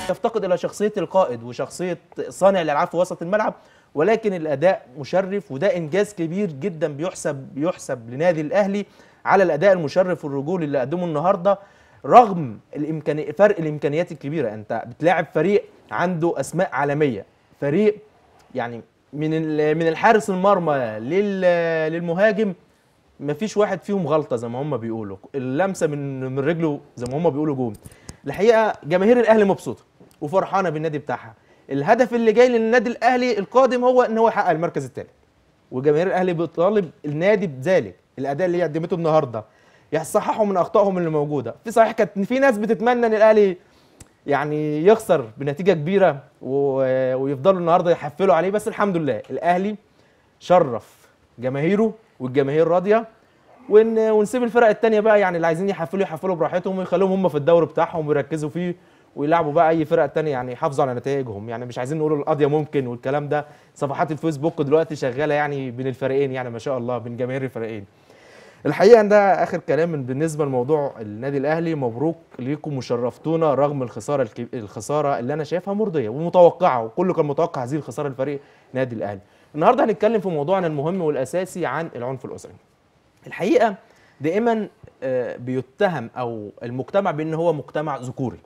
يفتقد الى شخصيه القائد وشخصيه صانع الالعاب في وسط الملعب ولكن الاداء مشرف وده انجاز كبير جدا بيحسب بيحسب لنادي الاهلي على الاداء المشرف والرجولي اللي قدمه النهارده رغم الامكاني فرق الامكانيات الكبيره انت بتلاعب فريق عنده اسماء عالميه فريق يعني من ال- من الحارس المرمى لل- للمهاجم مفيش واحد فيهم غلطه زي ما هم بيقولوا اللمسه من من رجله زي ما هم بيقولوا جون الحقيقه جماهير الاهلي مبسوطه وفرحانه بالنادي بتاعها الهدف اللي جاي للنادي الاهلي القادم هو ان هو يحقق المركز الثالث وجماهير الاهلي بتطالب النادي بذلك الاداء اللي قدمته النهارده يصححوا من اخطائهم اللي موجوده في صحيح كانت في ناس بتتمنى ان الاهلي يعني يخسر بنتيجه كبيره و- ويفضلوا النهارده يحفلوا عليه بس الحمد لله الاهلي شرف جماهيره والجماهير راضيه ون... ونسيب الفرق التانية بقى يعني اللي عايزين يحفلوا يحفلوا براحتهم ويخلوهم هم في الدوري بتاعهم ويركزوا فيه ويلعبوا بقى اي فرق تانية يعني يحافظوا على نتائجهم يعني مش عايزين نقول القضيه ممكن والكلام ده صفحات الفيسبوك دلوقتي شغاله يعني بين الفريقين يعني ما شاء الله بين جماهير الفريقين الحقيقه ان ده اخر كلام من- بالنسبه لموضوع النادي الاهلي مبروك ليكم وشرفتونا رغم الخساره الكب... الخساره اللي انا شايفها مرضيه ومتوقعه وكله كان متوقع هذه الخساره الفريق نادي الاهلي النهارده هنتكلم في موضوعنا المهم والاساسي عن العنف الاسري الحقيقه دائما آه، بيتهم او المجتمع بان هو مجتمع ذكوري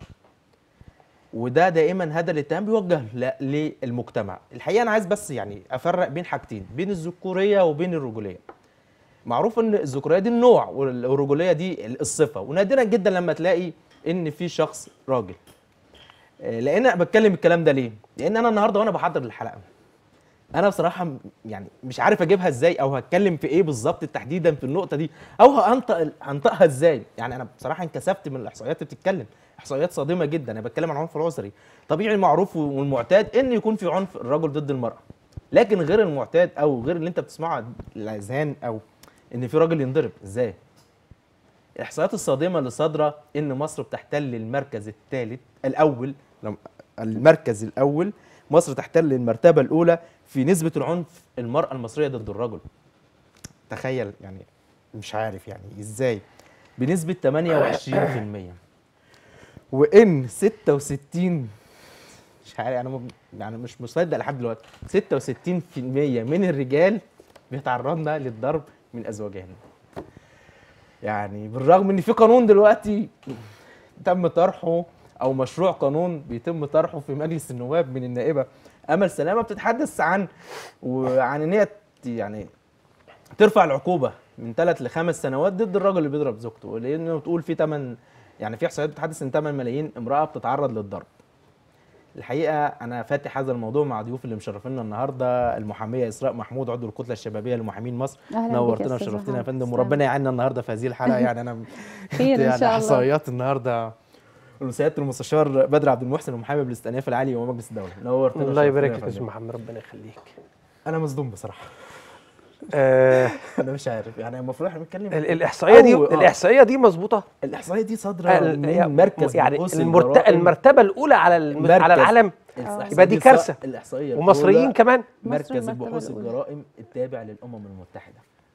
وده دائما هذا الاتهام بيوجه ل- للمجتمع الحقيقه انا عايز بس يعني افرق بين حاجتين بين الذكوريه وبين الرجوليه معروف ان الذكوريه دي النوع والرجوليه دي الصفه ونادرا جدا لما تلاقي ان في شخص راجل آه، لان انا بتكلم الكلام ده ليه لان انا النهارده وانا بحضر الحلقه انا بصراحه م- يعني مش عارف اجيبها ازاي او هتكلم في ايه بالظبط تحديدا في النقطه دي او هنطق هنطقها ازاي يعني انا بصراحه انكسفت من الاحصائيات اللي بتتكلم احصائيات صادمه جدا انا بتكلم عن العنف الاسري طبيعي المعروف والمعتاد ان يكون في عنف الرجل ضد المراه لكن غير المعتاد او غير اللي انت بتسمعه على الاذهان او ان في راجل ينضرب ازاي الاحصائيات الصادمه اللي صادره ان مصر بتحتل المركز الثالث الاول لم- المركز الاول مصر تحتل المرتبه الاولى في نسبه العنف المراه المصريه ضد الرجل تخيل يعني مش عارف يعني ازاي بنسبه 28% وان 66 مش عارف انا م- يعني مش مصدق لحد دلوقتي 66% من الرجال بيتعرضن للضرب من ازواجهن يعني بالرغم ان في قانون دلوقتي تم طرحه او مشروع قانون بيتم طرحه في مجلس النواب من النائبه امل سلامه بتتحدث عن وعن ان هي ت- يعني ترفع العقوبه من ثلاث لخمس سنوات ضد الراجل اللي بيضرب زوجته لانه بتقول في 8 يعني في احصائيات بتحدث ان 8 ملايين امراه بتتعرض للضرب الحقيقه انا فاتح هذا الموضوع مع ضيوف اللي مشرفينا النهارده المحاميه اسراء محمود عضو الكتله الشبابيه لمحامين مصر أهلاً بك يا نورتنا أستاذ وشرفتنا يا محمد. فندم تسلم. وربنا يعيننا النهارده في هذه الحلقه يعني انا خير إن يعني شاء الله. احصائيات النهارده سياده المستشار بدر عبد المحسن المحامي بالاستئناف العالي ومجلس الدوله نورتنا الله وشرفتنا يبارك يا فيك يا استاذ فندم. محمد ربنا يخليك انا مصدوم بصراحه آه انا مش عارف يعني المفروض احنا بنتكلم ال- الاحصائيه دي أو- آه. الاحصائيه دي مظبوطه الاحصائيه دي صادره ال- من مركز يعني بحوث المرت... الجرائم. المرتبه الاولى على الم... مركز. على العالم الإحصائية يبقى دي صا- كارثة. الاحصائيه ومصريين الأولى كمان مصر مركز المرتبة البحوث الأولى. الجرائم التابع للامم المتحده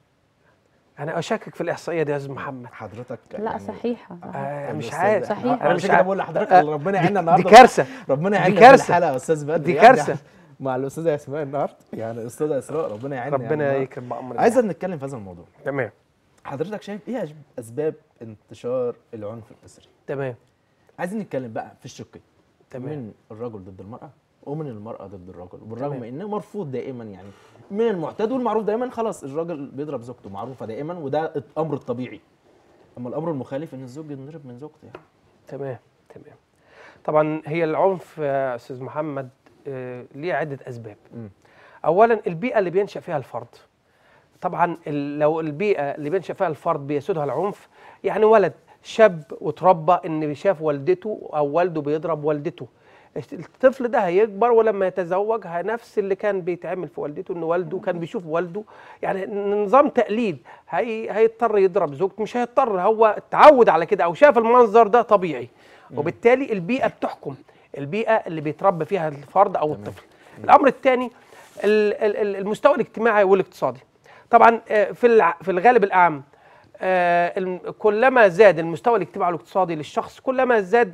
انا اشكك في الاحصائيه دي يا استاذ محمد حضرتك لا يعني صحيحه صحيح. آه مش الأستاذ- عارف صحيح. انا انا مش مش كده عارف بقول لحضرتك آه، ربنا دي- يعيننا دي النهارده كارثه ربنا دي يعيننا كارثة. في الحلقه يا استاذ بدر دي يعني كارثة. مع الاستاذه اسماء النهارده يعني الاستاذه اسراء ربنا يعيننا ربنا يعني يكرم بأمر عايز نتكلم في هذا الموضوع تمام حضرتك شايف ايه أج- اسباب انتشار العنف الاسري تمام عايزين نتكلم بقى في الشقين تمام. من الرجل ضد المراه ومن المراه ضد الرجل وبالرغم تمام. انه مرفوض دائما يعني من المعتاد والمعروف دايما خلاص الراجل بيضرب زوجته معروفه دائما وده الامر الطبيعي اما الامر المخالف ان الزوج ينضرب من زوجته يعني تمام تمام طبعا هي العنف يا استاذ محمد آه، ليه عده اسباب مم. اولا البيئه اللي بينشا فيها الفرد طبعا ال- لو البيئه اللي بينشا فيها الفرد بيسودها العنف يعني ولد شاب وتربى ان شاف والدته او والده بيضرب والدته الطفل ده هيكبر ولما يتزوج ه- نفس اللي كان بيتعمل في والدته ان والده كان بيشوف والده يعني نظام تقليد هي هيضطر يضرب زوجته مش هيضطر هو اتعود على كده او شاف المنظر ده طبيعي وبالتالي البيئه بتحكم البيئه اللي بيتربى فيها الفرد او الطفل الامر الثاني المستوى الاجتماعي والاقتصادي طبعا آه، في الع- في الغالب الاعم آه، الم- كلما زاد المستوى الاجتماعي والاقتصادي للشخص كلما زاد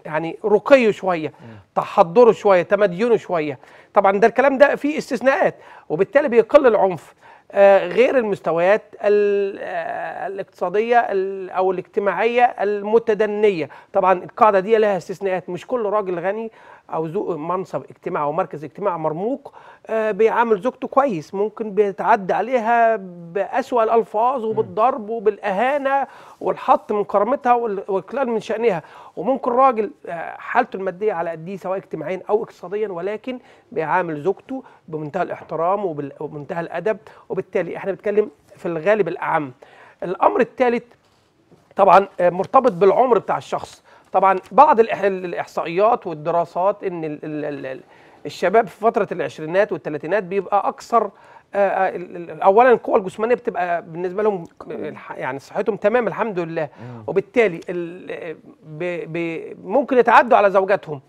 يعني رقيه شويه تحضره شويه تمدينه شويه طبعا ده الكلام ده فيه استثناءات وبالتالي بيقل العنف آه، غير المستويات ال- آه، الاقتصاديه ال- او الاجتماعيه المتدنيه طبعا القاعده دي لها استثناءات مش كل راجل غني او ذو منصب اجتماعي او مركز اجتماعي مرموق آه، بيعامل زوجته كويس ممكن بيتعدى عليها بأسوأ الألفاظ وبالضرب وبالإهانة والحط من كرامتها وال- والإقلال من شأنها وممكن راجل آه، حالته المادية على قديه سواء اجتماعيا أو اقتصاديا ولكن بيعامل زوجته بمنتهى الاحترام وبال- وبمنتهى الأدب وبالتالي احنا بنتكلم في الغالب الأعم الأمر الثالث طبعا آه، مرتبط بالعمر بتاع الشخص طبعا بعض الإح- الاحصائيات والدراسات ان ال- ال- ال- ال- الشباب في فتره العشرينات والثلاثينات بيبقى اكثر آه، آه، ال- ال- اولا القوه الجسمانيه بتبقى بالنسبه لهم الح- يعني صحتهم تمام الحمد لله وبالتالي ال- ب- ب- ممكن يتعدوا على زوجاتهم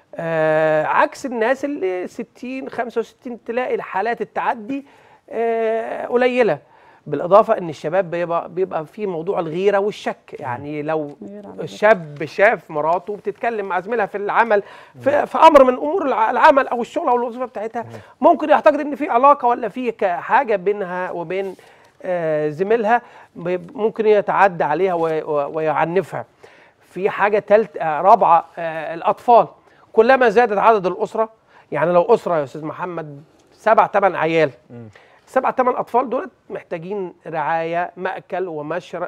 آه، عكس الناس اللي 60 65 تلاقي الحالات التعدي آه، قليله بالاضافه ان الشباب بيبقى بيبقى في موضوع الغيره والشك يعني لو غيرة على الشاب شاف مراته بتتكلم مع زميلها في العمل في, في امر من امور الع- العمل او الشغل او الوظيفه بتاعتها ممكن يعتقد ان في علاقه ولا في ك- حاجه بينها وبين آه، زميلها ب- ممكن يتعدى عليها وي- و- ويعنفها في حاجه ثالث رابعه آه، الاطفال كلما زادت عدد الاسره يعني لو اسره يا استاذ محمد سبع ثمان عيال سبع ثمان اطفال دول محتاجين رعايه ماكل ومشرب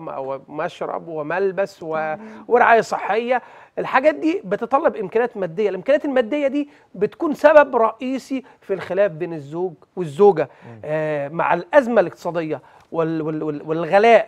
ومشرب وملبس و... ورعايه صحيه الحاجات دي بتتطلب امكانيات ماديه الامكانيات الماديه دي بتكون سبب رئيسي في الخلاف بين الزوج والزوجه آه مع الازمه الاقتصاديه وال... وال... وال... والغلاء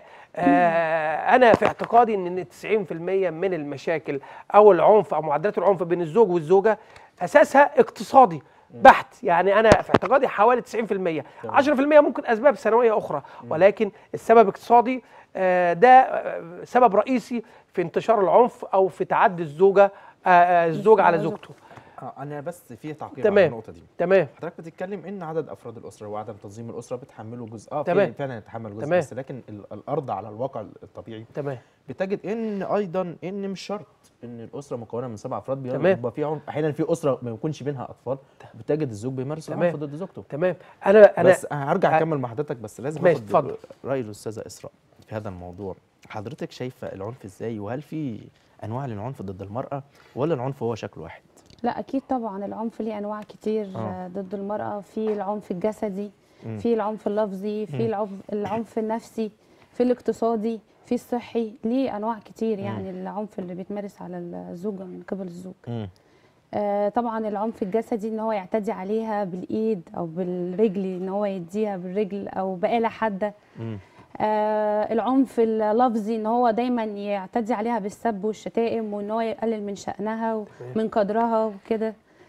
آه انا في اعتقادي ان 90% من المشاكل او العنف او معدلات العنف بين الزوج والزوجه اساسها اقتصادي بحت يعني انا في اعتقادي حوالي 90% 10% ممكن اسباب ثانويه اخرى ولكن السبب اقتصادي آه، ده آه، سبب رئيسي في انتشار العنف او في تعدي الزوجه آه، آه، الزوج على زوجته آه، انا بس في تعقيب تمام. على النقطه دي تمام حضرتك بتتكلم ان عدد افراد الاسره وعدم تنظيم الاسره بتحمله جزء اه تمام. في- فعلا يتحمل جزء تمام. بس لكن ال- الارض على الواقع الطبيعي تمام بتجد ان ايضا ان مش شرط ان الاسره مكونه من سبع افراد تمام. بيبقى في عنف احيانا في اسره ما يكونش بينها اطفال بتجد الزوج بيمارس تمام. العنف ضد زوجته تمام انا انا بس هرجع أ- اكمل مع حضرتك بس لازم ماشي، اخد اتفضل. راي الاستاذه اسراء في هذا الموضوع حضرتك شايفه العنف ازاي وهل في انواع للعنف ضد المراه ولا العنف هو شكل واحد لا اكيد طبعا العنف ليه انواع كتير آه. آه. ضد المراه في العنف الجسدي مم. في العنف اللفظي مم. في العنف, العنف النفسي في الاقتصادي في الصحي ليه انواع كتير يعني العنف اللي بيتمارس على الزوجه من قبل الزوج مم. آه طبعا العنف الجسدي ان هو يعتدي عليها بالايد او بالرجل ان هو يديها بالرجل او بآلة حاده مم. آه العنف اللفظي ان هو دايما يعتدي عليها بالسب والشتائم وان هو يقلل من شأنها ومن قدرها وكده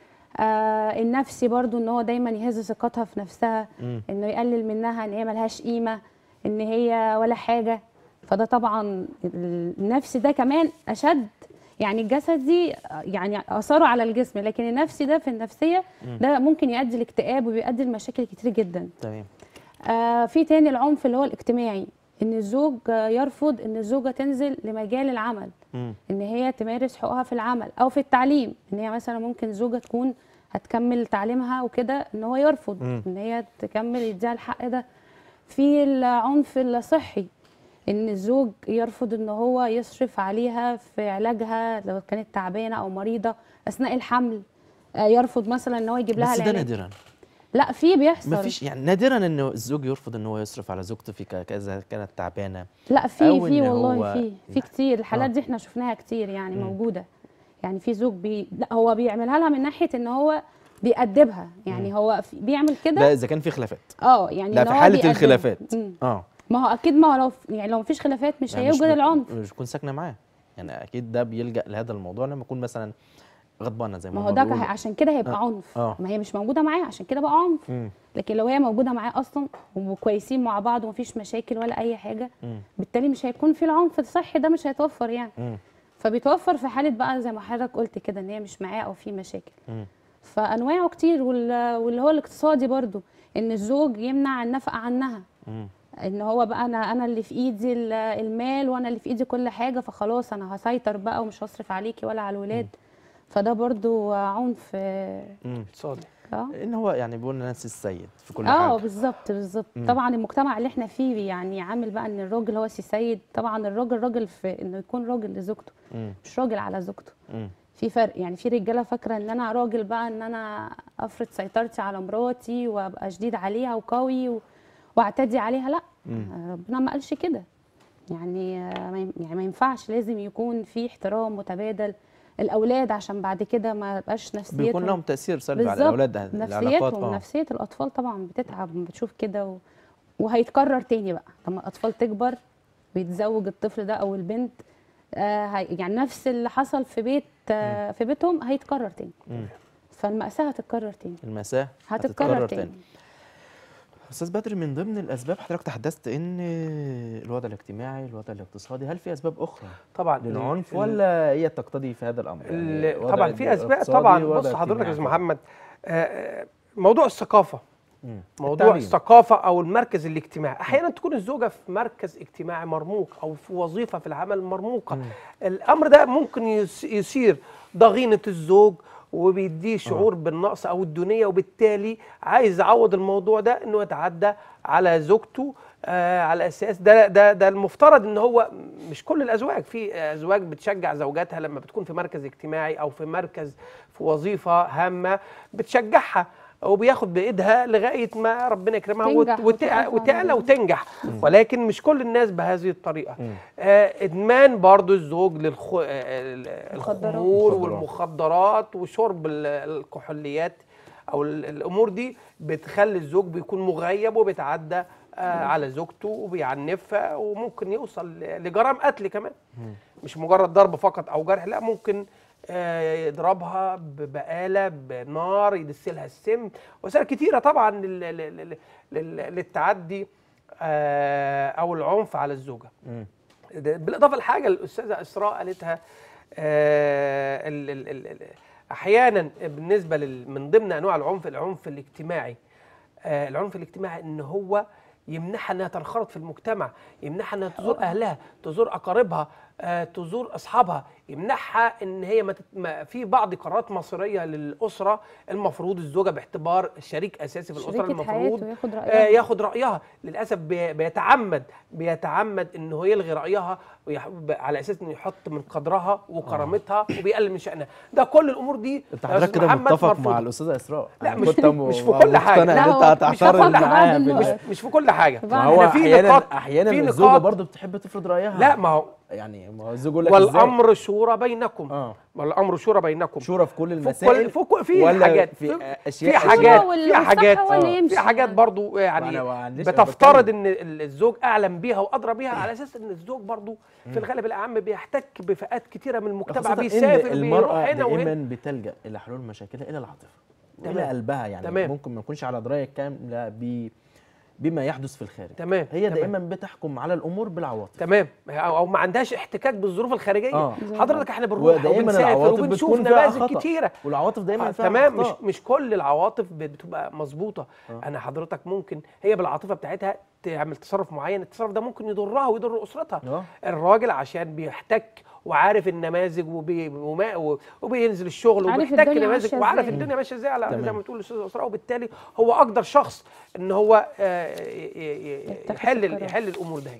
آه النفسي برضو ان هو دايما يهز ثقتها في نفسها مم. انه يقلل منها ان هي ملهاش قيمه ان هي ولا حاجه فده طبعا النفسي ده كمان اشد يعني الجسدي يعني اثاره على الجسم لكن النفسي ده في النفسيه ده ممكن يؤدي لاكتئاب وبيؤدي لمشاكل كتير جدا تمام آه في تاني العنف اللي هو الاجتماعي ان الزوج آه، يرفض ان الزوجه تنزل لمجال العمل مم. ان هي تمارس حقوقها في العمل او في التعليم ان هي مثلا ممكن زوجه تكون هتكمل تعليمها وكده ان هو يرفض مم. ان هي تكمل يديها الحق ده في العنف الصحي ان الزوج يرفض ان هو يصرف عليها في علاجها لو كانت تعبانه او مريضه اثناء الحمل آه، يرفض مثلا ان هو يجيب لها بس ده العلاج نادرا لا في بيحصل ما فيش يعني نادرا ان الزوج يرفض ان هو يصرف على زوجته في ك- كذا كانت تعبانه لا في أو في إن والله هو- في في كتير الحالات آه. دي احنا شفناها كتير يعني مم. موجوده يعني في زوج بي لا هو بيعملها لها من ناحيه ان هو بيأدبها يعني هو في- بيعمل ده كده اذا كان في خلافات اه يعني لا إن في هو حاله بيأدبها. الخلافات مم. اه ما هو اكيد ما هو لو يعني لو مفيش خلافات مش يعني هيوجد بت- العنف مش بتكون ساكنه معاه يعني اكيد ده بيلجا لهذا الموضوع لما يكون مثلا غضبانه زي ما ما هما هو ده بيقولوا. كه- عشان كده هيبقى آه. عنف آه. ما هي مش موجوده معاه عشان كده بقى عنف مم. لكن لو هي موجوده معاه اصلا وكويسين مع بعض ومفيش مشاكل ولا اي حاجه مم. بالتالي مش هيكون في العنف الصحي ده مش هيتوفر يعني مم. فبيتوفر في حاله بقى زي ما حضرتك قلت كده ان هي مش معاه او في مشاكل مم. فانواعه كتير وال- واللي هو الاقتصادي برضو ان الزوج يمنع النفقه عنها مم. ان هو بقى انا انا اللي في ايدي ال- المال وانا اللي في ايدي كل حاجه فخلاص انا هسيطر بقى ومش هصرف عليكي ولا على الولاد فده برضو عنف اه اقتصادي آه. ان هو يعني بيقول ناس السيد في كل اه حاجه بالظبط بالظبط مم. طبعا المجتمع اللي احنا فيه يعني عامل بقى ان الراجل هو سي سيد طبعا الراجل راجل في انه يكون راجل لزوجته مم. مش راجل على زوجته مم. في فرق يعني في رجاله فاكره ان انا راجل بقى ان انا افرض سيطرتي على مراتي وابقى شديد عليها وقوي و... واعتدي عليها لا مم. آه، ربنا ما قالش كده يعني آه، ما ين- يعني ما ينفعش لازم يكون في احترام متبادل الاولاد عشان بعد كده ما يبقاش نفسيتهم بيكون لهم تاثير سلبي على بالظبط. الاولاد ده العلاقات نفسيتهم اه نفسيه الاطفال طبعا بتتعب لما بتشوف كده و... وهيتكرر تاني بقى لما الاطفال تكبر ويتزوج الطفل ده او البنت آه هي- يعني نفس اللي حصل في بيت آه في بيتهم هيتكرر تاني مم. فالمأساة هتتكرر تاني المأساة هتتكرر تاني استاذ بدر من ضمن الاسباب حضرتك تحدثت ان الوضع الاجتماعي الوضع الاقتصادي هل في اسباب اخرى طبعا للعنف ال- ولا هي تقتضي في هذا الامر ال- وضع طبعا في اسباب اقتصادي، طبعا وضع بص حضرتك يا استاذ اجتماعي. محمد آه، آه، موضوع الثقافه مم. موضوع التعليم. الثقافه او المركز الاجتماعي احيانا تكون الزوجه في مركز اجتماعي مرموق او في وظيفه في العمل مرموقه مم. الامر ده ممكن يس- يثير ضغينه الزوج وبيديه شعور بالنقص او الدونيه وبالتالي عايز يعوض الموضوع ده انه يتعدى على زوجته آه على اساس ده ده ده المفترض ان هو مش كل الازواج في ازواج بتشجع زوجاتها لما بتكون في مركز اجتماعي او في مركز في وظيفه هامه بتشجعها وبياخد بايدها لغايه ما ربنا يكرمها وت- تنجح وت- وتقف وتعلى على وتنجح ولكن مش كل الناس بهذه الطريقه مم. آه ادمان برضو الزوج للخ... آه، ال- مخدرات. الخمور مخدرات. والمخدرات وشرب ال- الكحوليات او ال- الامور دي بتخلي الزوج بيكون مغيب وبيتعدى آه على زوجته وبيعنفها وممكن يوصل ل- لجرائم قتل كمان مش مجرد ضرب فقط او جرح لا ممكن آه، يضربها ب- بآلة بنار يدسلها السم وسائل كتيرة طبعا لل- لل- لل- لل- للتعدي آه، أو العنف على الزوجة مم. ده بالإضافة لحاجة الأستاذة إسراء قالتها آه، ال- ال- ال- ال- أحيانا بالنسبة لل- من ضمن أنواع العنف العنف الاجتماعي آه، العنف الاجتماعي ان هو يمنعها انها تنخرط في المجتمع يمنعها انها تزور اهلها تزور اقاربها آه، تزور اصحابها يمنعها ان هي ما تت... ما في بعض قرارات مصيريه للاسره المفروض الزوجه باعتبار شريك اساسي في الاسره شريكة المفروض حياته ياخد آه، رأيها ياخد رايها للاسف بي- بيتعمد بيتعمد ان هو يلغي رايها ويح... ب- على اساس انه يحط من قدرها وكرامتها وبيقلل من شانها ده كل الامور دي انت يا حضرتك أستاذ كده محمد متفق مرفوضة. مع الاستاذه اسراء لا، أنا مش- كنت م- مش في كل حاجة. مقتنع لا، ان هو انت مش هتعترض هاخد بعض معايا في النقط. ال- مش مش في كل حاجه ما ما إحنا هو في احيانا نقاط- احيانا في الزوجه نقاط- برضه بتحب تفرض رايها لا ما هو يعني ما هو الزوج يقول لك إزاي؟ والامر شورى بينكم اه والامر شورى بينكم شورى في كل في المسائل كل في, كل في ولا حاجات في في, اشياء في أشياء؟ حاجات وال- في والصح حاجات هو اللي آه، يمشي في حاجات يعني. برضو يعني وأنا معلش، أنا بتفترض بتكلم. ان ال- الزوج اعلم بيها وادرى بيها على اساس ان الزوج برضو في الغالب الاعم بيحتك بفئات كتيره من المجتمع خاصة بيسافر إن بيروح المرأة هنا وهنا دائما بتلجأ إلى حلول مشاكلها إلى العاطفة وإلى تمام. قلبها يعني تمام. ممكن ما يكونش على دراية كاملة ب بما يحدث في الخارج تمام هي تمام. دائما بتحكم على الأمور بالعواطف تمام او أو ما عندهاش احتكاك بالظروف الخارجيه آه. حضرتك احنا بنروح ودائما وبنسافر العواطف وبنشوف بتكون فيها نماذج خطأ كتيره والعواطف دايما آه، فيها تمام مش أخطاء. مش كل العواطف ب- بتبقى مظبوطه آه. انا حضرتك ممكن هي بالعاطفه بتاعتها تعمل تصرف معين التصرف ده ممكن يضرها ويضر اسرتها آه. الراجل عشان بيحتك وعارف النماذج وبي وما و- وبينزل الشغل عارف وبيحتك الدنيا نماذج ماشية وعارف إزاي. الدنيا ماشيه ازاي على زي تمام. ما بتقول الاستاذ اسراء وبالتالي هو اقدر شخص ان هو آه، ي- ي- ي- يتخذ يحل القرار. يحل الامور ده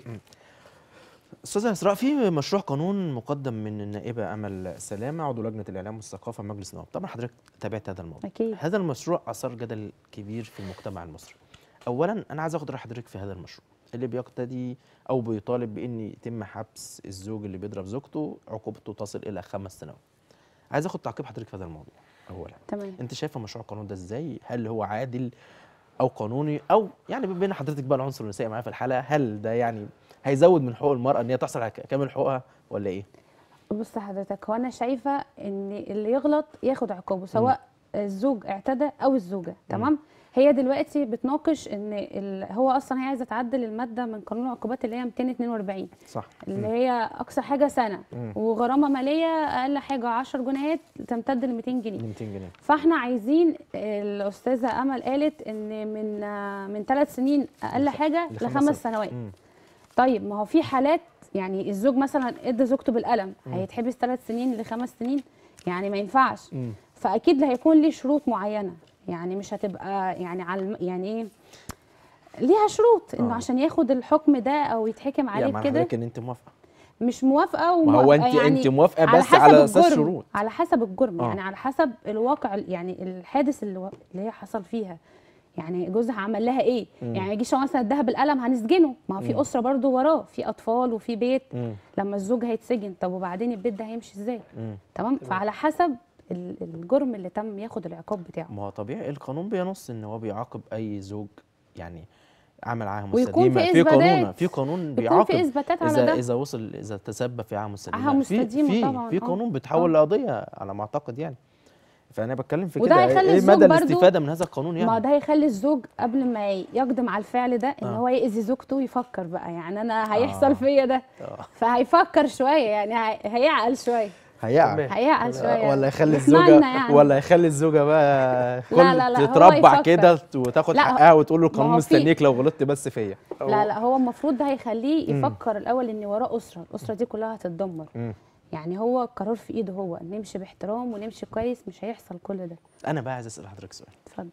استاذه اسراء في مشروع قانون مقدم من النائبه امل سلامه عضو لجنه الاعلام والثقافه مجلس النواب طبعا حضرتك تابعت هذا الموضوع اكيد هذا المشروع اثار جدل كبير في المجتمع المصري اولا انا عايز اخد راي حضرتك في هذا المشروع اللي بيقتدي او بيطالب بان يتم حبس الزوج اللي بيضرب زوجته عقوبته تصل الى خمس سنوات عايز اخد تعقيب حضرتك في هذا الموضوع اولا تمام انت شايفه مشروع القانون ده ازاي هل هو عادل او قانوني او يعني بما ان حضرتك بقى العنصر النسائي معايا في الحلقه هل ده يعني هيزود من حقوق المراه ان هي تحصل على كامل حقوقها ولا ايه بص حضرتك هو انا شايفه ان اللي يغلط ياخد عقابه سواء الزوج اعتدى او الزوجه تمام هي دلوقتي بتناقش ان ال... هو اصلا هي عايزه تعدل الماده من قانون العقوبات اللي هي 242 صح اللي هي اقصى حاجه سنه مم. وغرامه ماليه اقل حاجه 10 جنيهات تمتد ل 200 جنيه 200 جنيه فاحنا عايزين الاستاذه امل قالت ان من من ثلاث سنين اقل حاجه لخمس لخمس سنوات. سنوات مم. طيب ما هو في حالات يعني الزوج مثلا ادى زوجته بالقلم هيتحبس ثلاث سنين لخمس سنين يعني ما ينفعش مم. فاكيد هيكون ليه شروط معينه يعني مش هتبقى يعني على الم- يعني ايه ليها شروط انه آه. عشان ياخد الحكم ده او يتحكم يا عليه معنى كده حضرتك ان انت موافقه مش موافقه ما هو وموافقة انت يعني انت موافقه على بس حسب على اساس الجرم شروط على حسب الجرم آه. يعني على حسب الواقع ال- يعني الحادث اللي, و- اللي هي حصل فيها يعني جوزها عمل لها ايه يعني ما يجيش هو مثلا اداها بالقلم هنسجنه ما هو في اسره برضو وراه في اطفال وفي بيت مم. لما الزوج هيتسجن طب وبعدين البيت ده هيمشي ازاي مم. تمام فعلى حسب ال- الجرم اللي تم ياخد العقاب بتاعه ما هو طبيعي القانون بينص ان هو بيعاقب اي زوج يعني عمل عاهه ويكون مستديمه في في قانون إثباتات. في قانون يكون بيعاقب في اثباتات على اذا ده اذا وصل اذا تسبب في عاهه مستديمه عاهة في مستديمة في طبعاً، في آه. قانون بيتحول لقضيه على ما اعتقد يعني فانا بتكلم في وده كده هيخلي ايه الزوج مدى برضو- الاستفاده من هذا القانون ما يعني ده هيخلي الزوج قبل ما يقدم على الفعل ده ان آه. هو يأذي زوجته يفكر بقى يعني انا هيحصل آه. فيا ده آه. فهيفكر شويه يعني هي- هيعقل شويه هيعمل تمام. هيعقل شويه ولا يخلي نتمنى الزوجه يعني. ولا يخلي الزوجه بقى كل لا، لا، هو تتربع يفكر. كده وتاخد لا، حقها وتقول له ما القانون هو في- مستنيك لو غلطت بس فيا لا لا هو المفروض ده هيخليه مم. يفكر الاول ان وراه اسره الاسره دي كلها هتتدمر مم. يعني هو القرار في ايده هو نمشي باحترام ونمشي كويس مش هيحصل كل ده انا بقى عايز اسال حضرتك سؤال اتفضل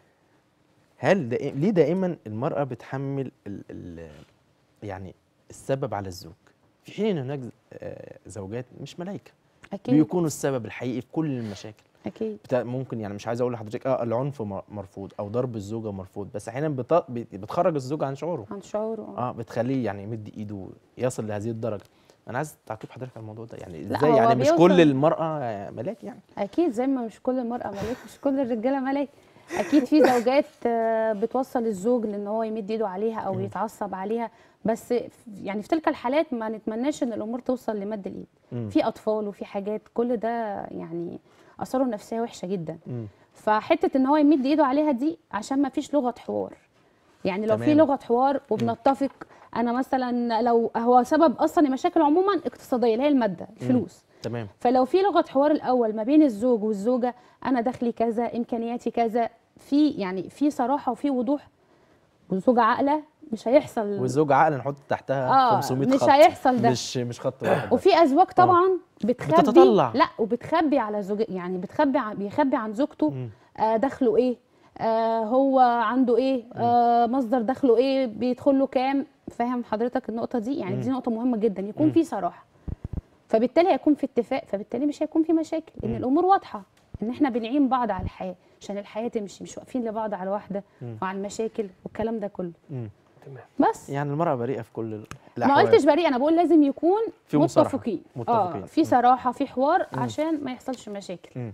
هل دائما ليه دائما المرأة بتحمل ال ال يعني السبب على الزوج في حين ان هناك آه، زوجات مش ملايكة اكيد بيكونوا السبب الحقيقي في كل المشاكل اكيد بتا ممكن يعني مش عايز اقول لحضرتك اه العنف م- مرفوض او ضرب الزوجة مرفوض بس احيانا بت- بت- بتخرج الزوج عن شعوره عن شعوره اه بتخليه يعني يمد ايده يصل لهذه الدرجة انا عايز تعقيب حضرتك على الموضوع ده يعني لا، ازاي هو يعني مش بيوصل- كل المرأة آه، ملاك يعني اكيد زي ما مش كل المرأة ملاك مش كل الرجالة ملاك اكيد في زوجات آه، بتوصل الزوج لان هو يمد ايده عليها او يتعصب عليها بس ف- يعني في تلك الحالات ما نتمناش ان الامور توصل لمد الايد مم. في اطفال وفي حاجات كل ده يعني اثاره النفسيه وحشه جدا مم. فحته ان هو يمد ايده عليها دي عشان ما فيش لغه حوار يعني لو في تمام. لغه حوار وبنتفق انا مثلا لو هو سبب اصلا المشاكل عموما اقتصاديه اللي هي الماده الفلوس تمام فلو في لغه حوار الاول ما بين الزوج والزوجه انا دخلي كذا امكانياتي كذا في يعني في صراحه وفي وضوح والزوجه عاقله مش هيحصل والزوج عقل نحط تحتها آه، 500 مش خط هيحصل ده. مش مش خط واحد بس. وفي ازواج طبعا بتخبي بتتطلع. لا وبتخبي على زوج يعني بتخبي عن بيخبي عن زوجته مم. آه دخله ايه آه هو عنده ايه آه مصدر دخله ايه بيدخل له كام فاهم حضرتك النقطه دي يعني دي نقطه مهمه جدا يكون في صراحه فبالتالي هيكون في اتفاق فبالتالي مش هيكون في مشاكل ان الامور واضحه ان احنا بنعين بعض على الحياه عشان الحياه تمشي مش واقفين لبعض على واحده وعلى المشاكل والكلام ده كله مم. تمام بس يعني المرأة بريئة في كل ما الأحوال قلتش بريء انا بقول لازم يكون في مصارحة. متفقين متفقين. اه في صراحه في حوار عشان ما يحصلش مشاكل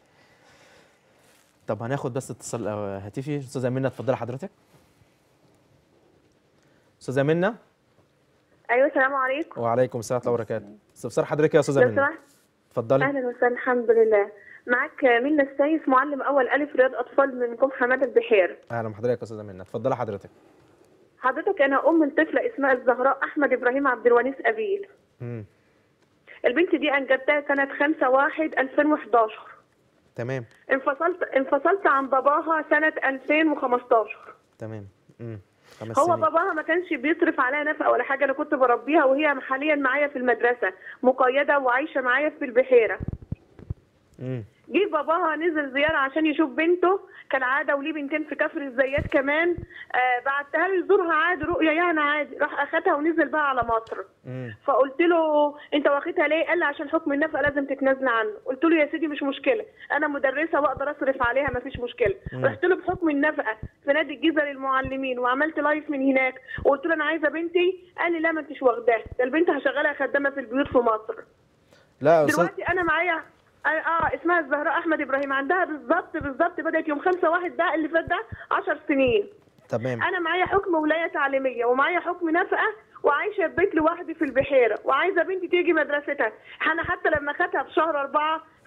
طب هناخد بس اتصال آه، هاتفي استاذه منى اتفضلي حضرتك استاذه منى ايوه السلام عليكم وعليكم السلام ورحمه الله وبركاته استفسار حضرتك يا استاذه لو منى سمحت اتفضلي اهلا وسهلا الحمد لله معك منى السيف معلم اول الف رياض اطفال من كوم حماده البحير اهلا بحضرتك يا استاذه منى اتفضلي حضرتك حضرتك انا ام لطفله اسمها الزهراء احمد ابراهيم عبد الونيس ابيل امم البنت دي انجبتها سنه 5 1 2011 تمام انفصلت انفصلت عن باباها سنه 2015 تمام امم خمس هو سنين باباها ما كانش بيصرف عليها نفقه ولا حاجه انا كنت بربيها وهي حاليا معايا في المدرسه مقيده وعايشه معايا في البحيره امم جه باباها نزل زيارة عشان يشوف بنته كالعادة وليه بنتين في كفر الزيات كمان آه بعتها له يزورها عادي رؤية يعني عادي راح أخدها ونزل بقى على مصر امم فقلت له انت واخدها ليه قال لي عشان حكم النفقه لازم تتنازل عنه قلت له يا سيدي مش مشكله انا مدرسه واقدر اصرف عليها مفيش مشكله رحت له بحكم النفقه في نادي الجيزه للمعلمين وعملت لايف من هناك وقلت له انا عايزه بنتي قال لي لا ما انتش واخداها ده البنت هشغلها خدامه في البيوت في مصر لا يا استاذ دلوقتي انا معايا اه آه، اسمها الزهراء احمد ابراهيم عندها بالظبط بالظبط بدات يوم 5 واحد ده اللي فات ده 10 سنين تمام انا معايا حكم ولايه تعليميه ومعايا حكم نفقه وعايشه في بيت لوحدي في البحيره وعايزه بنتي تيجي مدرستها انا حتى لما خدتها في شهر أربعة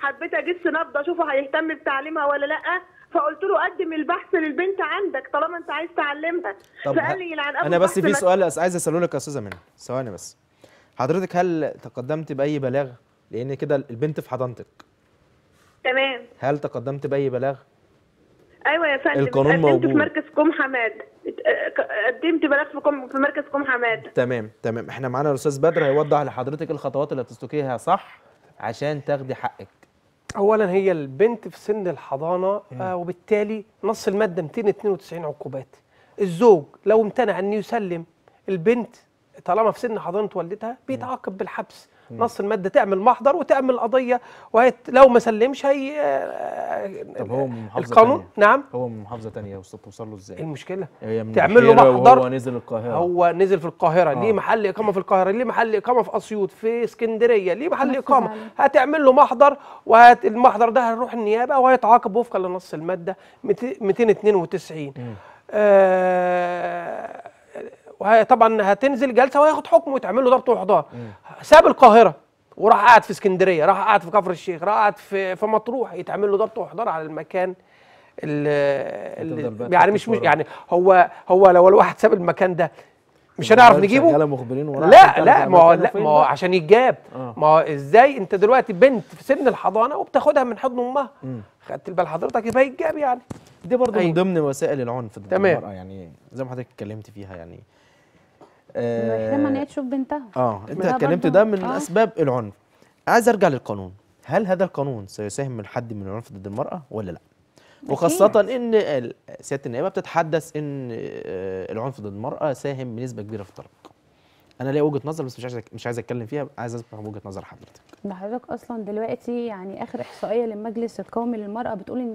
حبيت اجس نبض اشوفه هيهتم بتعليمها ولا لا فقلت له قدم البحث للبنت عندك طالما انت عايز تعلمها طب فقال لي يلعن أبو انا بس البحث في ما- سؤال أس- عايز اساله لك يا استاذه منى ثواني بس حضرتك هل تقدمت باي بلاغ لان كده البنت في حضانتك تمام هل تقدمت باي بلاغ ايوه يا فندم القانون قدمت موجود. في مركز كوم حماد ات- اه، قدمت بلاغ في كوم في مركز كوم حماد تمام تمام احنا معانا الاستاذ بدر هيوضح لحضرتك الخطوات اللي بتسلكيها صح عشان تاخدي حقك اولا هي البنت في سن الحضانه آه وبالتالي نص الماده 292 عقوبات الزوج لو امتنع ان يسلم البنت طالما في سن حضانه والدتها بيتعاقب بالحبس نص الماده تعمل محضر وتعمل قضيه وهي لو ما سلمش هي آه، طب هو من محافظه القانون تانية. نعم هو من محافظه تانية وص- توصل له ايه ازاي المشكله هي من تعمل له البحيرة محضر. وهو نزل القاهره هو نزل في القاهرة آه. ليه محل إقامة في القاهرة ليه محل إقامة في أسيوط في اسكندرية ليه محل نفذ إقامة عليه. هتعمل له محضر والمحضر ده هيروح النيابة وهيتعاقب وفقا لنص المادة 292 آه وهي طبعا هتنزل جلسة وهياخد حكم ويتعمل له ضبط وإحضار ساب القاهرة وراح قاعد في اسكندرية راح قاعد في كفر الشيخ راح قاعد في في مطروح يتعمل له ضبط وإحضار على المكان ال- هتفضل بقى ال- يعني تفتش مش مش وراه. يعني هو هو لو الواحد ساب المكان ده مش هنعرف نجيبه شغاله مخبرين وراه لا عشان تعرف لا ما هو مكانه لا فين ما هو بقى. عشان يتجاب آه. ما هو ازاي انت دلوقتي بنت في سن الحضانه وبتاخدها من حضن امها مم. خدت بال حضرتك يبقى يتجاب يعني دي برضه أيوة. من ضمن وسائل العنف ضد تمام. المرأة يعني زي ما حضرتك اتكلمت فيها يعني محرمه ان هي تشوف بنتها اه انت ده اتكلمت برضه- ده من آه. اسباب العنف عايز ارجع للقانون هل هذا القانون سيساهم من حد من العنف ضد المرأة ولا لا وخاصة ان ال- سيادة النائبة بتتحدث ان آه، العنف ضد المرأة ساهم بنسبة كبيرة في الطلاق انا ليا وجهة نظر بس مش عايز مش عايز اتكلم فيها عايز اسمع وجهة نظر حضرتك ده حضرتك اصلا دلوقتي يعني اخر احصائيه للمجلس القومي للمراه بتقول ان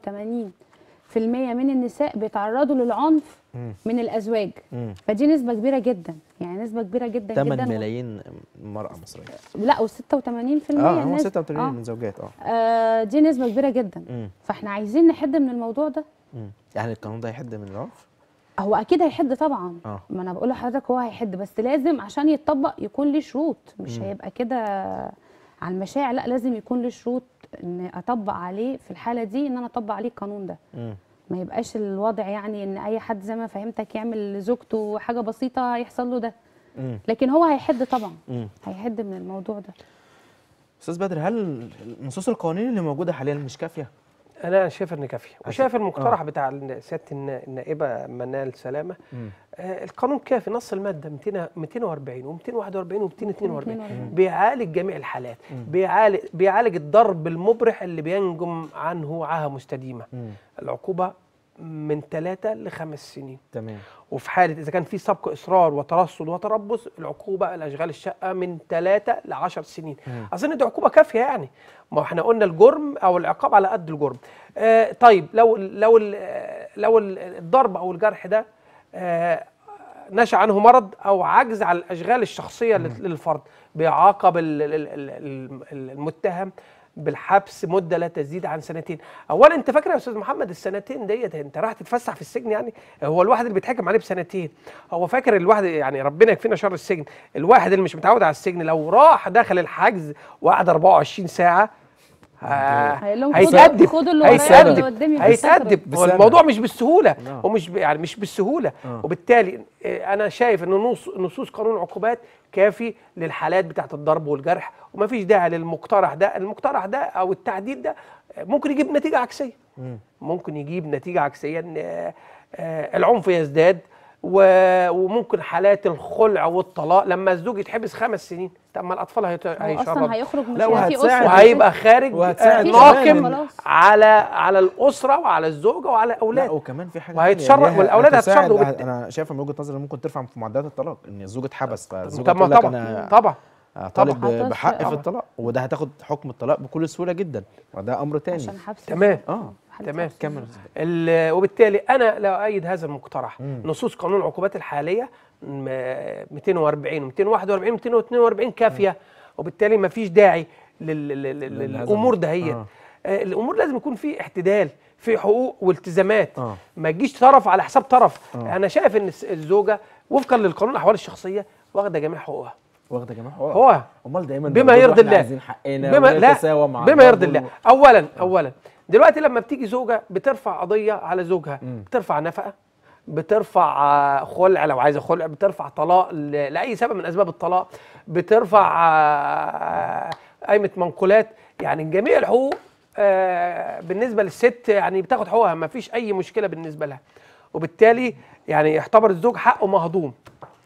86% من النساء بيتعرضوا للعنف مم. من الازواج مم. فدي نسبه كبيره جدا يعني نسبه كبيره جدا 8 جدا ملايين مرأة مصرية لا و86% اه هو الناس 86 آه. من زوجات اه آه دي نسبه كبيره جدا مم. فاحنا عايزين نحد من الموضوع ده مم. يعني القانون ده هيحد من العنف هو اكيد هيحد طبعا اه ما انا بقول لحضرتك هو هيحد بس لازم عشان يتطبق يكون ليه شروط مش مم. هيبقى كده على المشاع لا لازم يكون ليه شروط ان اطبق عليه في الحاله دي ان انا اطبق عليه القانون ده مم. ما يبقاش الوضع يعني ان اي حد زي ما فهمتك يعمل لزوجته حاجه بسيطه يحصل له ده مم. لكن هو هيحد طبعا مم. هيحد من الموضوع ده استاذ بدر هل نصوص القوانين اللي موجوده حاليا مش كافيه؟ انا شايف ان كافيه وشايف عشان- المقترح بتاع الن- سياده النا- النائبه منال سلامه آه القانون كافي نص الماده 200 240 و241 و242 242. بيعالج جميع الحالات بيعالج بيعالج الضرب المبرح اللي بينجم عنه عاهه مستديمه مم. العقوبه من ثلاثة لخمس سنين تمام وفي حالة إذا كان في سبق إصرار وترصد وتربص العقوبة الأشغال الشقة من ثلاثة لعشر سنين مم. أظن دي عقوبة كافية يعني ما احنا قلنا الجرم أو العقاب على قد الجرم آه طيب لو لو ال- لو ال- الضرب أو الجرح ده آه نشأ عنه مرض أو عجز على الأشغال الشخصية لل- للفرد بيعاقب ال- ال- ال- ال- المتهم بالحبس مده لا تزيد عن سنتين اولا انت فاكر يا استاذ محمد السنتين ديت انت راح تتفسح في السجن يعني هو الواحد اللي بيتحكم عليه بسنتين هو فاكر الواحد يعني ربنا يكفينا شر السجن الواحد اللي مش متعود على السجن لو راح دخل الحجز وقعد 24 ساعه آه، هيقول لهم هيتأدب خدوا- خدوا اللي ورايا هيتأدب واللي قدامي هيتأدب هو بسنة. الموضوع مش بالسهوله نعم. هو مش ب- يعني مش بالسهوله آه. وبالتالي آه، انا شايف ان نص نصوص قانون العقوبات كافي للحالات بتاعت الضرب والجرح ومفيش داعي للمقترح ده المقترح ده او التعديل ده آه، ممكن يجيب نتيجه عكسيه مم. ممكن يجيب نتيجه عكسيه ان آه، آه، العنف يزداد و- وممكن حالات الخلع والطلاق لما الزوج يتحبس خمس سنين طب ما الاطفال هيت- هو هيشردوا اصلا هيخرج مش لا، هيبقى في وهتساعد. اسره وهيبقى خارج وهتساعد آه، كمان ناقم خلاص. على على الاسره وعلى الزوجه وعلى لا الاولاد وكمان في حاجه وهيتشرد- تانية، اللي هي والأولاد هتساعد- هتشردوا بالت- انا شايف من وجهه نظري ممكن ترفع في معدلات الطلاق ان الزوج اتحبس فالزوجه طب ما تقول لك طبعا انا طبعا طالب طبعا. بحق في طبعا. الطلاق وده هتاخد حكم الطلاق بكل سهوله جدا وده امر تاني عشان حبس تمام اه حالة تمام. حبس. كمل ال- وبالتالي انا لا اؤيد هذا المقترح مم. نصوص قانون العقوبات الحاليه م- 240 و241 و242 كافيه وبالتالي ما فيش داعي لل- لل- لل- لهذا للامور الم- دهيت آه. آه، الامور لازم يكون في اعتدال في حقوق والتزامات اه ما تجيش طرف على حساب طرف آه. انا شايف ان الس- الزوجه وفقا للقانون الاحوال الشخصيه واخده جميع حقوقها واخده جماعه حقوق هو امال دايما بما بنقول يرضي إحنا الله. عايزين حقنا بما لا ونتساوى مع بما بعض يرضي الله ون- اولا اولا دلوقتي لما بتيجي زوجه بترفع قضيه على زوجها بترفع نفقه بترفع آه، خلع لو عايزه خلع بترفع طلاق ل- لاي سبب من اسباب الطلاق بترفع آه، قائمه منقولات يعني جميع الحقوق آه، بالنسبه للست يعني بتاخد حقوقها ما فيش اي مشكله بالنسبه لها وبالتالي يعني يعتبر الزوج حقه مهضوم